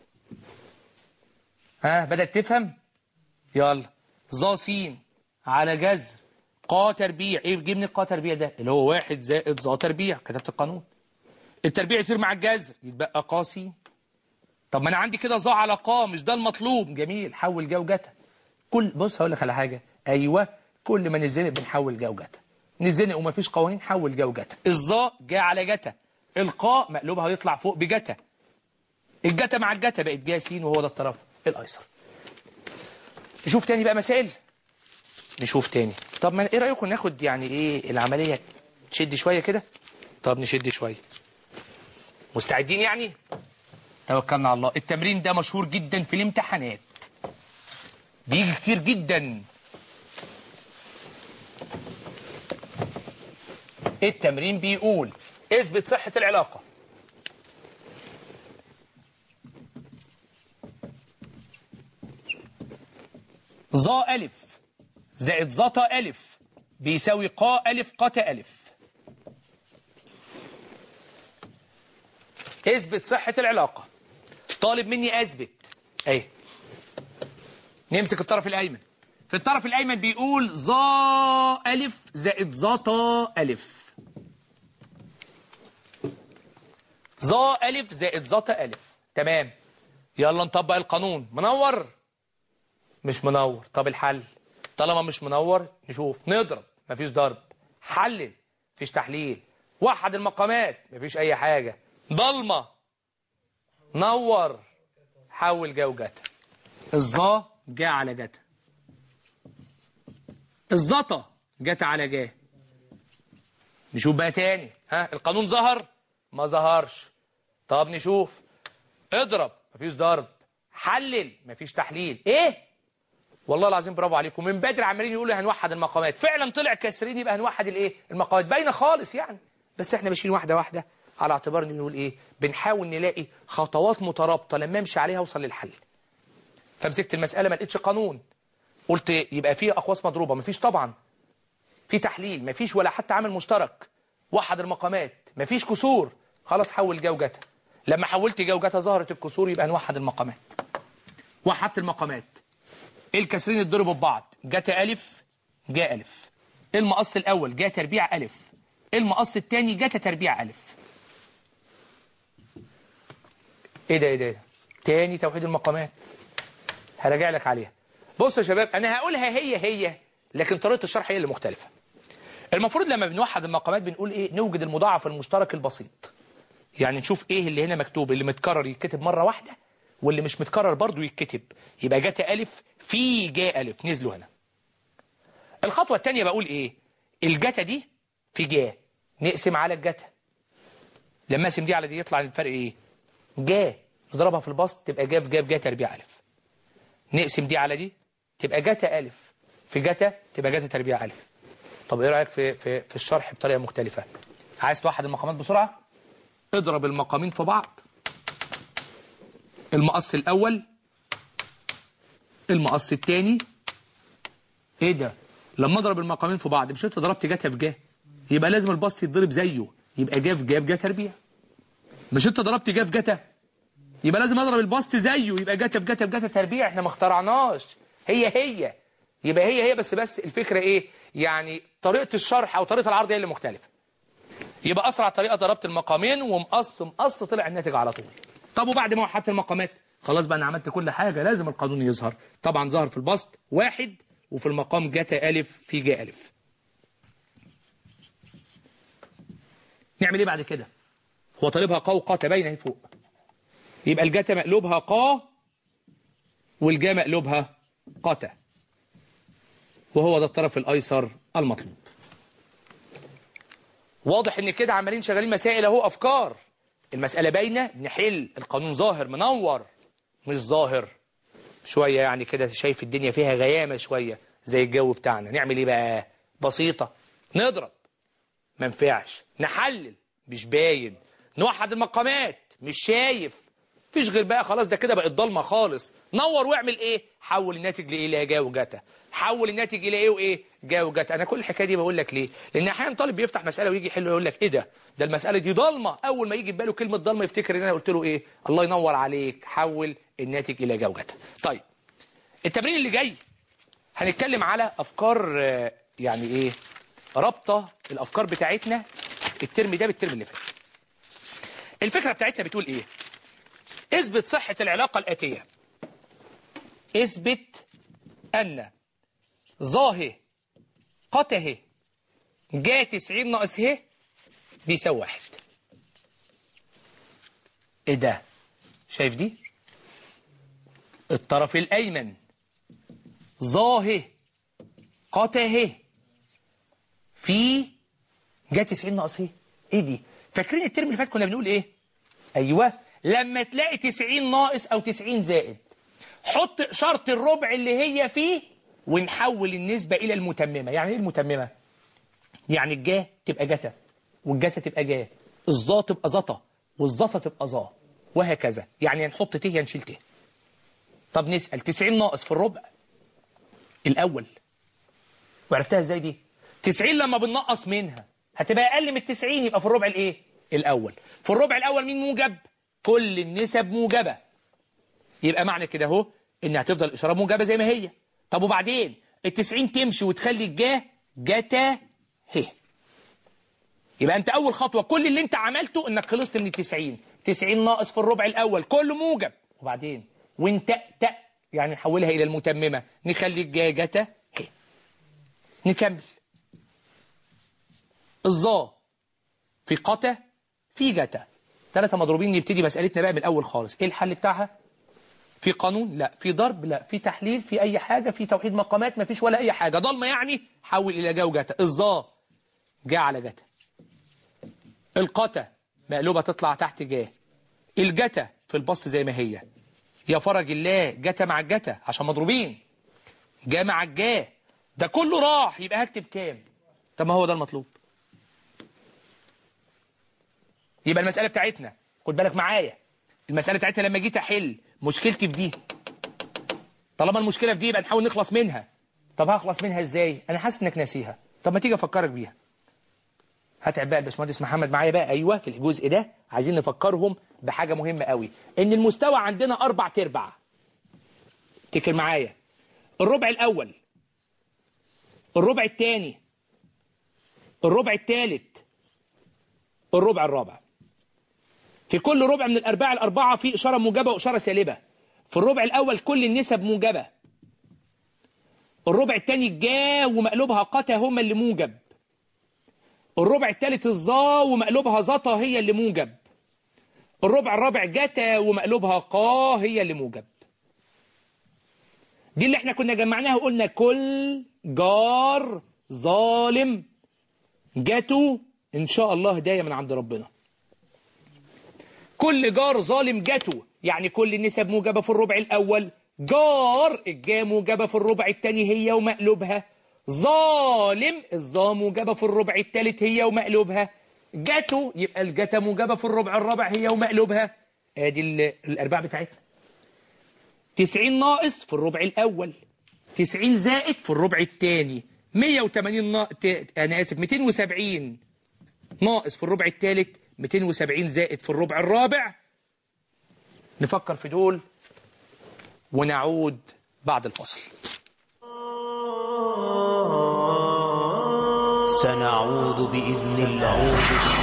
ها بدأت تفهم يلا ظا س على جذر قا تربيع ايه بيجيب من القا تربيع ده اللي هو واحد زائد ظا تربيع كتبت القانون التربيع يطير مع الجذر يتبقى قا س طب ما انا عندي كده ظا على قا مش ده المطلوب جميل حول جو جتا كل بص هقول لك على حاجه ايوه كل ما نزنق بنحول جو جتا نزنق وما فيش قوانين حول جو جتا الظا جا على جتا القاء مقلوبها هيطلع فوق بجتا الجتا مع الجتا بقت جا س وهو ده الطرف الايسر نشوف تاني بقى مسائل نشوف تاني طب ما ايه رايكم ناخد يعني ايه العمليه تشد شويه كده طب نشد شويه مستعدين يعني توكلنا على الله التمرين ده مشهور جدا في الامتحانات بيجي كتير جدا التمرين بيقول اثبت صحة العلاقة ظا ألف زائد ظتا ألف بيساوي قا ألف قتا ألف اثبت صحة العلاقة طالب مني أثبت أهي نمسك الطرف الأيمن في الطرف الأيمن بيقول ظا ألف زائد ظتا ألف ظا ألف زائد ظتا ألف تمام يلا نطبق القانون منور مش منور طب الحل طالما مش منور نشوف نضرب مفيش ضرب حلل مفيش تحليل وحد المقامات مفيش أي حاجة ضلمة نور حول جا وجتا الظا جا على جتا الزطا جت على جا نشوف بقى تاني ها القانون ظهر ما ظهرش طب نشوف اضرب مفيش ضرب حلل مفيش تحليل ايه والله العظيم برافو عليكم من بدري عمالين يقولوا هنوحد المقامات فعلا طلع كسرين يبقى هنوحد الايه المقامات باينه خالص يعني بس احنا ماشيين واحده واحده على اعتبار ان بنقول ايه بنحاول نلاقي خطوات مترابطه لما امشي عليها اوصل للحل فمسكت المساله ما لقيتش قانون قلت يبقى في اقواس مضروبه مفيش طبعا في تحليل مفيش ولا حتى عامل مشترك وحد المقامات مفيش كسور خلاص حول جا وجتا لما حولت جا وجتا ظهرت الكسور يبقى نوحد المقامات وحدت المقامات ايه الكسرين اتضربوا ببعض جتا الف جا الف ايه المقص الاول جا تربيع الف ايه المقص الثاني جتا تربيع الف ايه ده ايه ده ايه ده تاني توحيد المقامات هراجع لك عليها بص يا شباب انا هقولها هي هي لكن طريقه الشرح هي اللي مختلفه المفروض لما بنوحد المقامات بنقول ايه نوجد المضاعف المشترك البسيط يعني نشوف ايه اللي هنا مكتوب اللي متكرر يتكتب مره واحده واللي مش متكرر برضه يتكتب يبقى جت الف في جاء الف نزلوا هنا الخطوه الثانيه بقول ايه الجتا دي في جا نقسم على الجتا لما اقسم دي على دي يطلع الفرق ايه جا نضربها في البسط تبقى جا في جا في جا تربيع الف نقسم دي على دي تبقى جتا الف في جتا تبقى جتا تربيع الف طب ايه رايك في في في الشرح بطريقه مختلفه عايز توحد المقامات بسرعه اضرب المقامين في بعض المقص الاول المقص الثاني ايه ده لما اضرب المقامين في بعض مش انت ضربت جتا في جا يبقى لازم البسط يتضرب زيه يبقى جا في جا في جا تربيع مش انت ضربت جا في جتا يبقى لازم اضرب البسط زيه يبقى جتا في جتا في جتا تربيع احنا ما اخترعناش هي هي يبقى هي هي بس بس الفكره ايه يعني طريقه الشرح او طريقه العرض هي اللي مختلفه يبقى اسرع طريقه ضربت المقامين ومقص مقص طلع الناتج على طول طب وبعد ما وحدت المقامات خلاص بقى انا عملت كل حاجه لازم القانون يظهر طبعا ظهر في البسط واحد وفي المقام جتا الف في جا الف نعمل ايه بعد كده هو طالبها قا وقا تبين اهي فوق يبقى الجتا مقلوبها قا والجا مقلوبها قتا وهو ده الطرف الايسر المطلوب واضح ان كده عمالين شغالين مسائل اهو افكار المساله باينه نحل القانون ظاهر منور مش ظاهر شويه يعني كده شايف الدنيا فيها غيامه شويه زي الجو بتاعنا نعمل ايه بقى بسيطه نضرب ما ينفعش نحلل مش باين نوحد المقامات مش شايف فيش غير بقى خلاص ده كده بقت ضلمه خالص نور واعمل ايه حول الناتج لايه لا جا وجتا حول الناتج الى ايه وايه جا وجتا انا كل الحكايه دي بقول لك ليه لان احيانا طالب بيفتح مساله ويجي يحل يقول لك ايه ده ده المساله دي ضلمه اول ما يجي في باله كلمه ضلمه يفتكر ان انا قلت له ايه الله ينور عليك حول الناتج الى جا وجتا طيب التمرين اللي جاي هنتكلم على افكار آه، يعني ايه رابطه الافكار بتاعتنا الترم ده بالترم اللي فات الفكره بتاعتنا بتقول ايه اثبت صحه العلاقه الاتيه اثبت ان ظاه قته جا 90 ناقص ه بيساوي واحد ايه ده شايف دي الطرف الايمن ظاه قته في جا 90 ناقص ه ايه دي فاكرين الترم اللي فات كنا بنقول ايه ايوه لما تلاقي 90 ناقص او 90 زائد حط شرط الربع اللي هي فيه ونحول النسبة إلى المتممة يعني إيه المتممة؟ يعني الجا تبقى جتا والجتا تبقى جا الظا تبقى زطا والزطا تبقى ظا وهكذا يعني نحط ت يا نشيل ت طب نسأل 90 ناقص في الربع الأول وعرفتها ازاي دي 90 لما بننقص منها هتبقى أقل من 90 يبقى في الربع الإيه الأول في الربع الأول مين موجب كل النسب موجبة يبقى معنى كده اهو ان هتفضل الاشاره موجبه زي ما هي طب وبعدين ال90 تمشي وتخلي الجا جتا ه يبقى انت اول خطوه كل اللي انت عملته انك خلصت من ال90 90 ناقص في الربع الاول كله موجب وبعدين وانت تأ يعني نحولها الى المتممه نخلي الجا جتا ه نكمل الظا في قتا في جتا ثلاثه مضروبين نبتدي مسالتنا بقى من الاول خالص ايه الحل بتاعها في قانون لا في ضرب لا في تحليل في اي حاجه في توحيد مقامات ما فيش ولا اي حاجه ضلمه يعني حول الى جا وجتا الظا جا على جتا القتا مقلوبه تطلع تحت جا الجتا في البسط زي ما هي يا فرج الله جتا مع الجتا عشان مضروبين جا مع الجا ده كله راح يبقى هكتب كام طب ما هو ده المطلوب يبقى المساله بتاعتنا خد بالك معايا المساله بتاعتنا لما جيت احل مشكلتي في دي طالما المشكله في دي يبقى نحاول نخلص منها طب هخلص منها ازاي انا حاسس انك ناسيها طب ما تيجي افكرك بيها هتعب بقى الباشمهندس محمد معايا بقى ايوه في الجزء ده عايزين نفكرهم بحاجه مهمه قوي ان المستوى عندنا اربع تربع افتكر معايا الربع الاول الربع الثاني الربع الثالث الربع الرابع في كل ربع من الارباع الاربعه في اشاره موجبه واشاره سالبه في الربع الاول كل النسب موجبه الربع الثاني الجا ومقلوبها قتا هما اللي موجب الربع الثالث الظا ومقلوبها زطا هي اللي موجب الربع الرابع جتا ومقلوبها قا هي اللي موجب دي اللي احنا كنا جمعناها وقلنا كل جار ظالم جاتو ان شاء الله هدايه من عند ربنا كل جار ظالم جاتو يعني كل النسب موجبه في الربع الاول جار الجا موجبه في الربع الثاني هي ومقلوبها ظالم الظا موجبه في الربع الثالث هي ومقلوبها جاتو يبقى الجتا موجبه في الربع الرابع هي ومقلوبها ادي ال- الارباع بتاعتنا 90 ناقص في الربع الاول 90 زائد في الربع الثاني 180 نا... ت... انا اسف 270 ناقص في الربع الثالث 270 زائد في الربع الرابع نفكر في دول ونعود بعد الفصل سنعود بإذن الله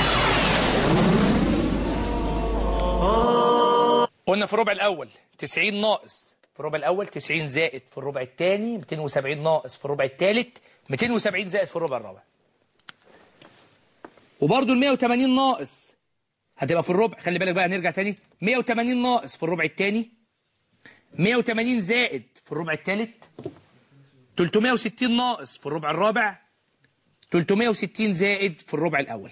قلنا في الربع الأول 90 ناقص في الربع الأول 90 زائد في الربع الثاني 270 ناقص في الربع الثالث 270 زائد في الربع الرابع وبرضه ال 180 ناقص هتبقى في الربع خلي بالك بقى نرجع تاني 180 ناقص في الربع الثاني 180 زائد في الربع الثالث 360 ناقص في الربع الرابع 360 زائد في الربع الأول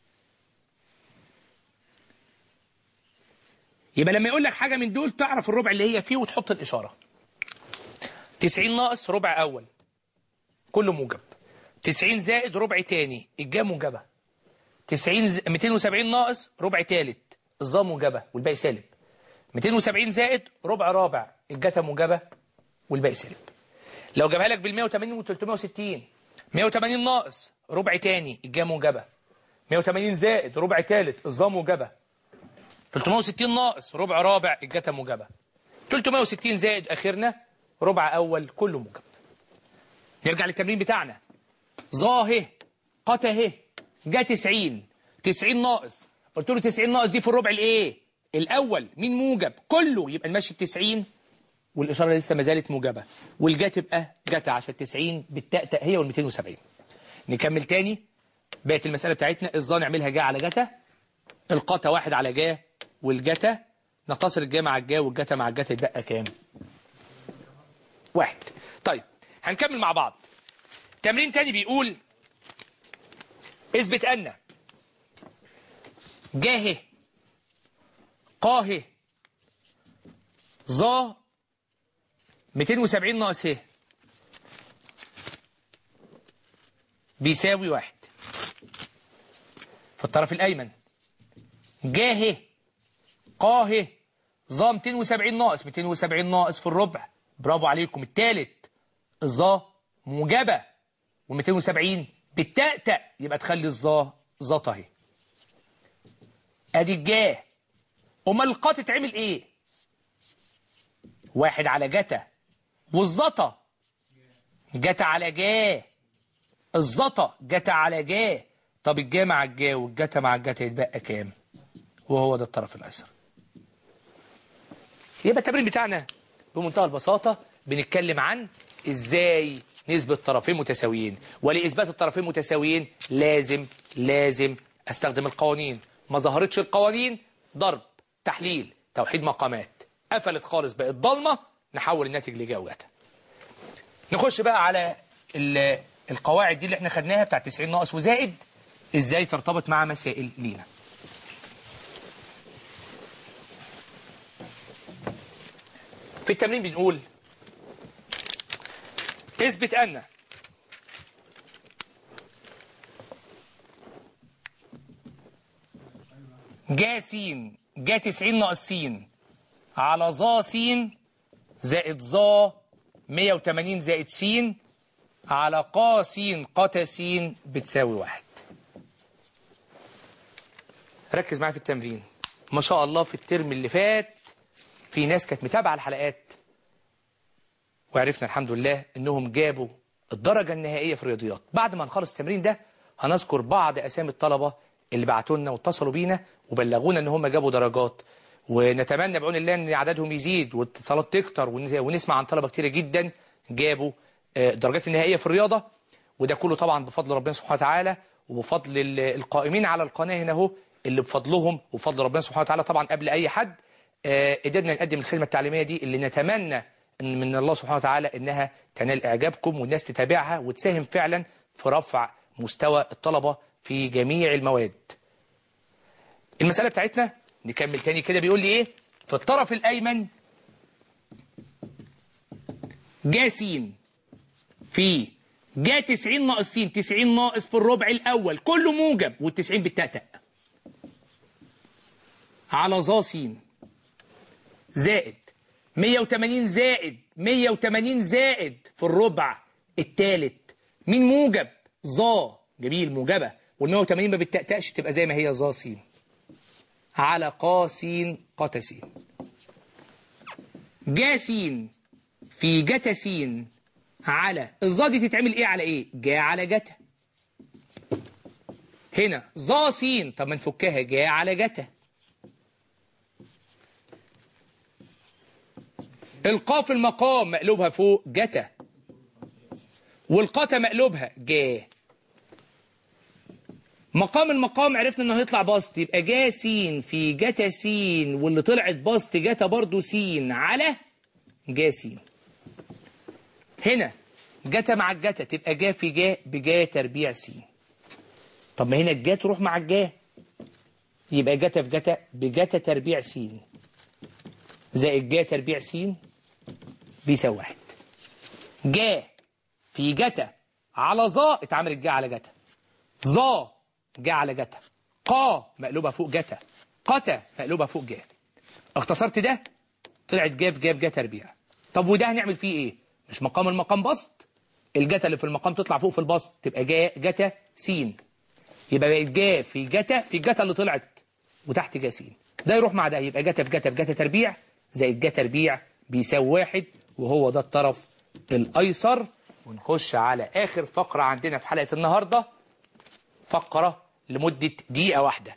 يبقى لما يقول لك حاجة من دول تعرف الربع اللي هي فيه وتحط الإشارة 90 ناقص ربع أول كله موجب 90 زائد ربع تاني الجا موجبة 90 ز... 270 ناقص ربع تالت الظا موجبة والباقي سالب 270 زائد ربع رابع الجتا موجبة والباقي سالب لو جابها لك بال 180 و 360 180 ناقص ربع تاني الجا موجبة 180 زائد ربع تالت الظا موجبة 360 ناقص ربع رابع الجتا موجبة 360 زائد اخرنا ربع اول كله موجب نرجع للتمرين بتاعنا ظاهه قته جا 90 90 ناقص قلت له 90 ناقص دي في الربع الايه الاول مين موجب كله يبقى نمشي ال 90 والاشاره لسه ما زالت موجبه والجا تبقى جتا عشان 90 بالتأتأ هي وال 270 نكمل تاني بقت المساله بتاعتنا الظا نعملها جا على جتا القتا واحد على جا والجتا نختصر الجا مع الجا والجتا مع الجتا يتبقى كام واحد طيب هنكمل مع بعض تمرين تاني بيقول اثبت ان جاه قاه ظا 270 ناقص ه بيساوي واحد في الطرف الأيمن جاه قاه ظا 270 ناقص 270 ناقص في الربع برافو عليكم التالت الظا موجبة و270 بالتأتأ يبقى تخلي الظا ظا اهي ادي الجاه امال القا تتعمل ايه واحد على جتا والزطا جتا على جاه الزطا جتا على جاه طب الجا مع الجا والجتا مع الجتا يتبقى كام وهو ده الطرف الايسر يبقى التمرين بتاعنا بمنتهى البساطة بنتكلم عن ازاي نثبت طرفين متساويين ولإثبات الطرفين متساويين لازم لازم استخدم القوانين ما ظهرتش القوانين ضرب تحليل توحيد مقامات قفلت خالص بقت ضلمة نحول الناتج لجا وجتا نخش بقى على ال- القواعد دي اللي احنا خدناها بتاع 90 ناقص وزائد ازاي ترتبط مع مسائل لينا في التمرين بنقول اثبت أن جا س جا 90 ناقص س على ظا س زائد ظا 180 زائد س على ق س قتا س بتساوي واحد ركز معايا في التمرين ما شاء الله في الترم اللي فات في ناس كانت متابعة الحلقات وعرفنا الحمد لله انهم جابوا الدرجة النهائية في الرياضيات بعد ما نخلص التمرين ده هنذكر بعض اسامي الطلبة اللي بعتوا لنا واتصلوا بينا وبلغونا ان هم جابوا درجات ونتمنى بعون الله ان عددهم يزيد والاتصالات تكتر ون- ونسمع عن طلبة كتيرة جدا جابوا آه، الدرجات النهائية في الرياضة وده كله طبعا بفضل ربنا سبحانه وتعالى وبفضل ال- القائمين على القناة هنا اهو اللي بفضلهم وبفضل ربنا سبحانه وتعالى طبعا قبل اي حد آه، قدرنا نقدم الخدمة التعليمية دي اللي نتمنى ان من الله سبحانه وتعالى انها تنال اعجابكم والناس تتابعها وتساهم فعلا في رفع مستوى الطلبة في جميع المواد المسألة بتاعتنا نكمل تاني كده بيقول لي ايه في الطرف الايمن جا س في جا 90 ناقص س 90 ناقص في الربع الاول كله موجب وال90 بالتأتأ على ظا س زائد 180 زائد 180 زائد في الربع الثالث مين موجب ظا جميل موجبة وال 180 ما بتتأتأش تبقى زي ما هي ظا س على ق س قتا س جا س في جتا س على الظا دي تتعمل ايه على ايه جا على جتا هنا ظا س طب ما نفكها جا على جتا القاف المقام مقلوبها فوق جتا والقتا مقلوبها جا مقام المقام عرفنا انه هيطلع بسط يبقى جا س في جتا س واللي طلعت بسط جتا برضو س على جا س هنا جتا مع الجتا تبقى جا في جا بجا تربيع س طب ما هنا الجا تروح مع الجا يبقى جتا في جتا بجتا تربيع س زائد جا تربيع س بيساوي واحد جا في جتا على ظا اتعملت جا على جتا ظا جا على جتا قا مقلوبة فوق جتا قتا مقلوبة فوق جا اختصرت ده طلعت جا في جا في جا تربيع طب وده هنعمل فيه ايه مش مقام المقام بسط الجتا اللي في المقام تطلع فوق في البسط تبقى جا جتا س يبقى بقت جا في جتا في جتا اللي طلعت وتحت جا س ده يروح مع ده يبقى جتا في جتا في جتا تربيع زائد جا تربيع بيساوي واحد وهو ده الطرف الايسر ونخش على اخر فقرة عندنا في حلقة النهاردة فقرة لمدة دقيقة واحدة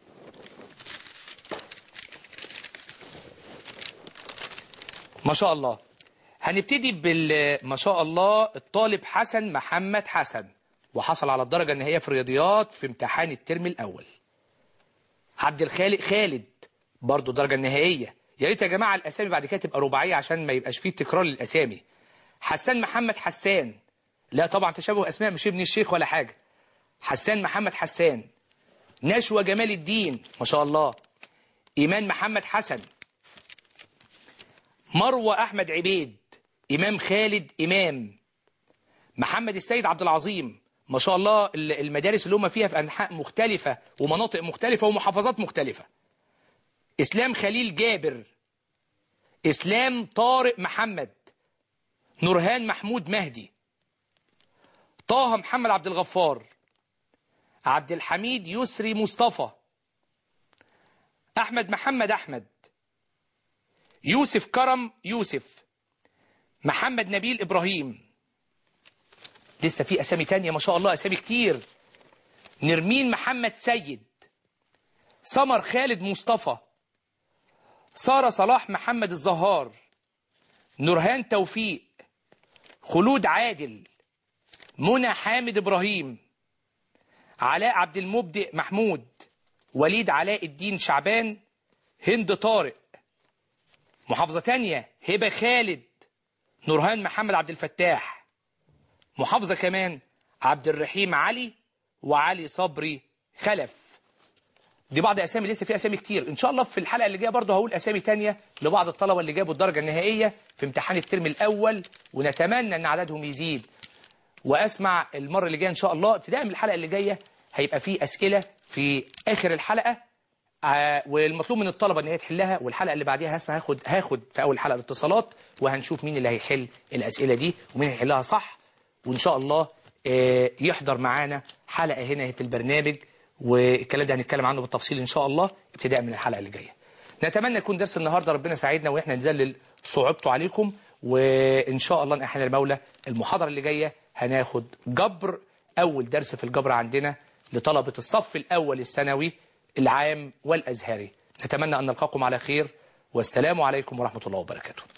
ما شاء الله هنبتدي بال ما شاء الله الطالب حسن محمد حسن وحصل على الدرجة النهائية في الرياضيات في امتحان الترم الأول عبد الخالق خالد برضه الدرجة النهائية يا ريت يا جماعة الأسامي بعد كده تبقى رباعية عشان ما يبقاش فيه تكرار للأسامي حسان محمد حسان لا طبعا تشابه أسماء مش ابن الشيخ ولا حاجة حسان محمد حسان نشوى جمال الدين ما شاء الله إيمان محمد حسن مروة أحمد عبيد إمام خالد إمام محمد السيد عبد العظيم ما شاء الله ال- المدارس اللي هم فيها في أنحاء مختلفة ومناطق مختلفة ومحافظات مختلفة إسلام خليل جابر إسلام طارق محمد نورهان محمود مهدي طه محمد عبد الغفار عبد الحميد يسري مصطفى أحمد محمد أحمد يوسف كرم يوسف محمد نبيل إبراهيم لسه في أسامي تانية ما شاء الله أسامي كتير نرمين محمد سيد سمر خالد مصطفى سارة صلاح محمد الزهار نورهان توفيق خلود عادل منى حامد إبراهيم علاء عبد المبدئ محمود وليد علاء الدين شعبان هند طارق محافظة تانية هبة خالد نورهان محمد عبد الفتاح محافظة كمان عبد الرحيم علي وعلي صبري خلف دي بعض اسامي لسه في اسامي كتير ان شاء الله في الحلقه اللي جايه برضه هقول اسامي تانية لبعض الطلبه اللي جابوا الدرجه النهائيه في امتحان الترم الاول ونتمنى ان عددهم يزيد واسمع المره اللي جايه ان شاء الله ابتداء من الحلقه اللي جايه هيبقى في اسئله في اخر الحلقه آه، والمطلوب من الطلبه ان هي تحلها والحلقه اللي بعديها هسمع هاخد هاخد في اول حلقه الاتصالات وهنشوف مين اللي هيحل الاسئله دي ومين هيحلها صح وان شاء الله آه، يحضر معانا حلقه هنا في البرنامج والكلام ده هنتكلم عنه بالتفصيل ان شاء الله ابتداء من الحلقه اللي جايه نتمنى يكون درس النهارده ربنا ساعدنا واحنا نذلل صعوبته عليكم وان شاء الله ان احنا المولى المحاضره اللي جايه هناخد جبر اول درس في الجبر عندنا لطلبه الصف الاول الثانوي العام والازهري نتمنى ان نلقاكم على خير والسلام عليكم ورحمه الله وبركاته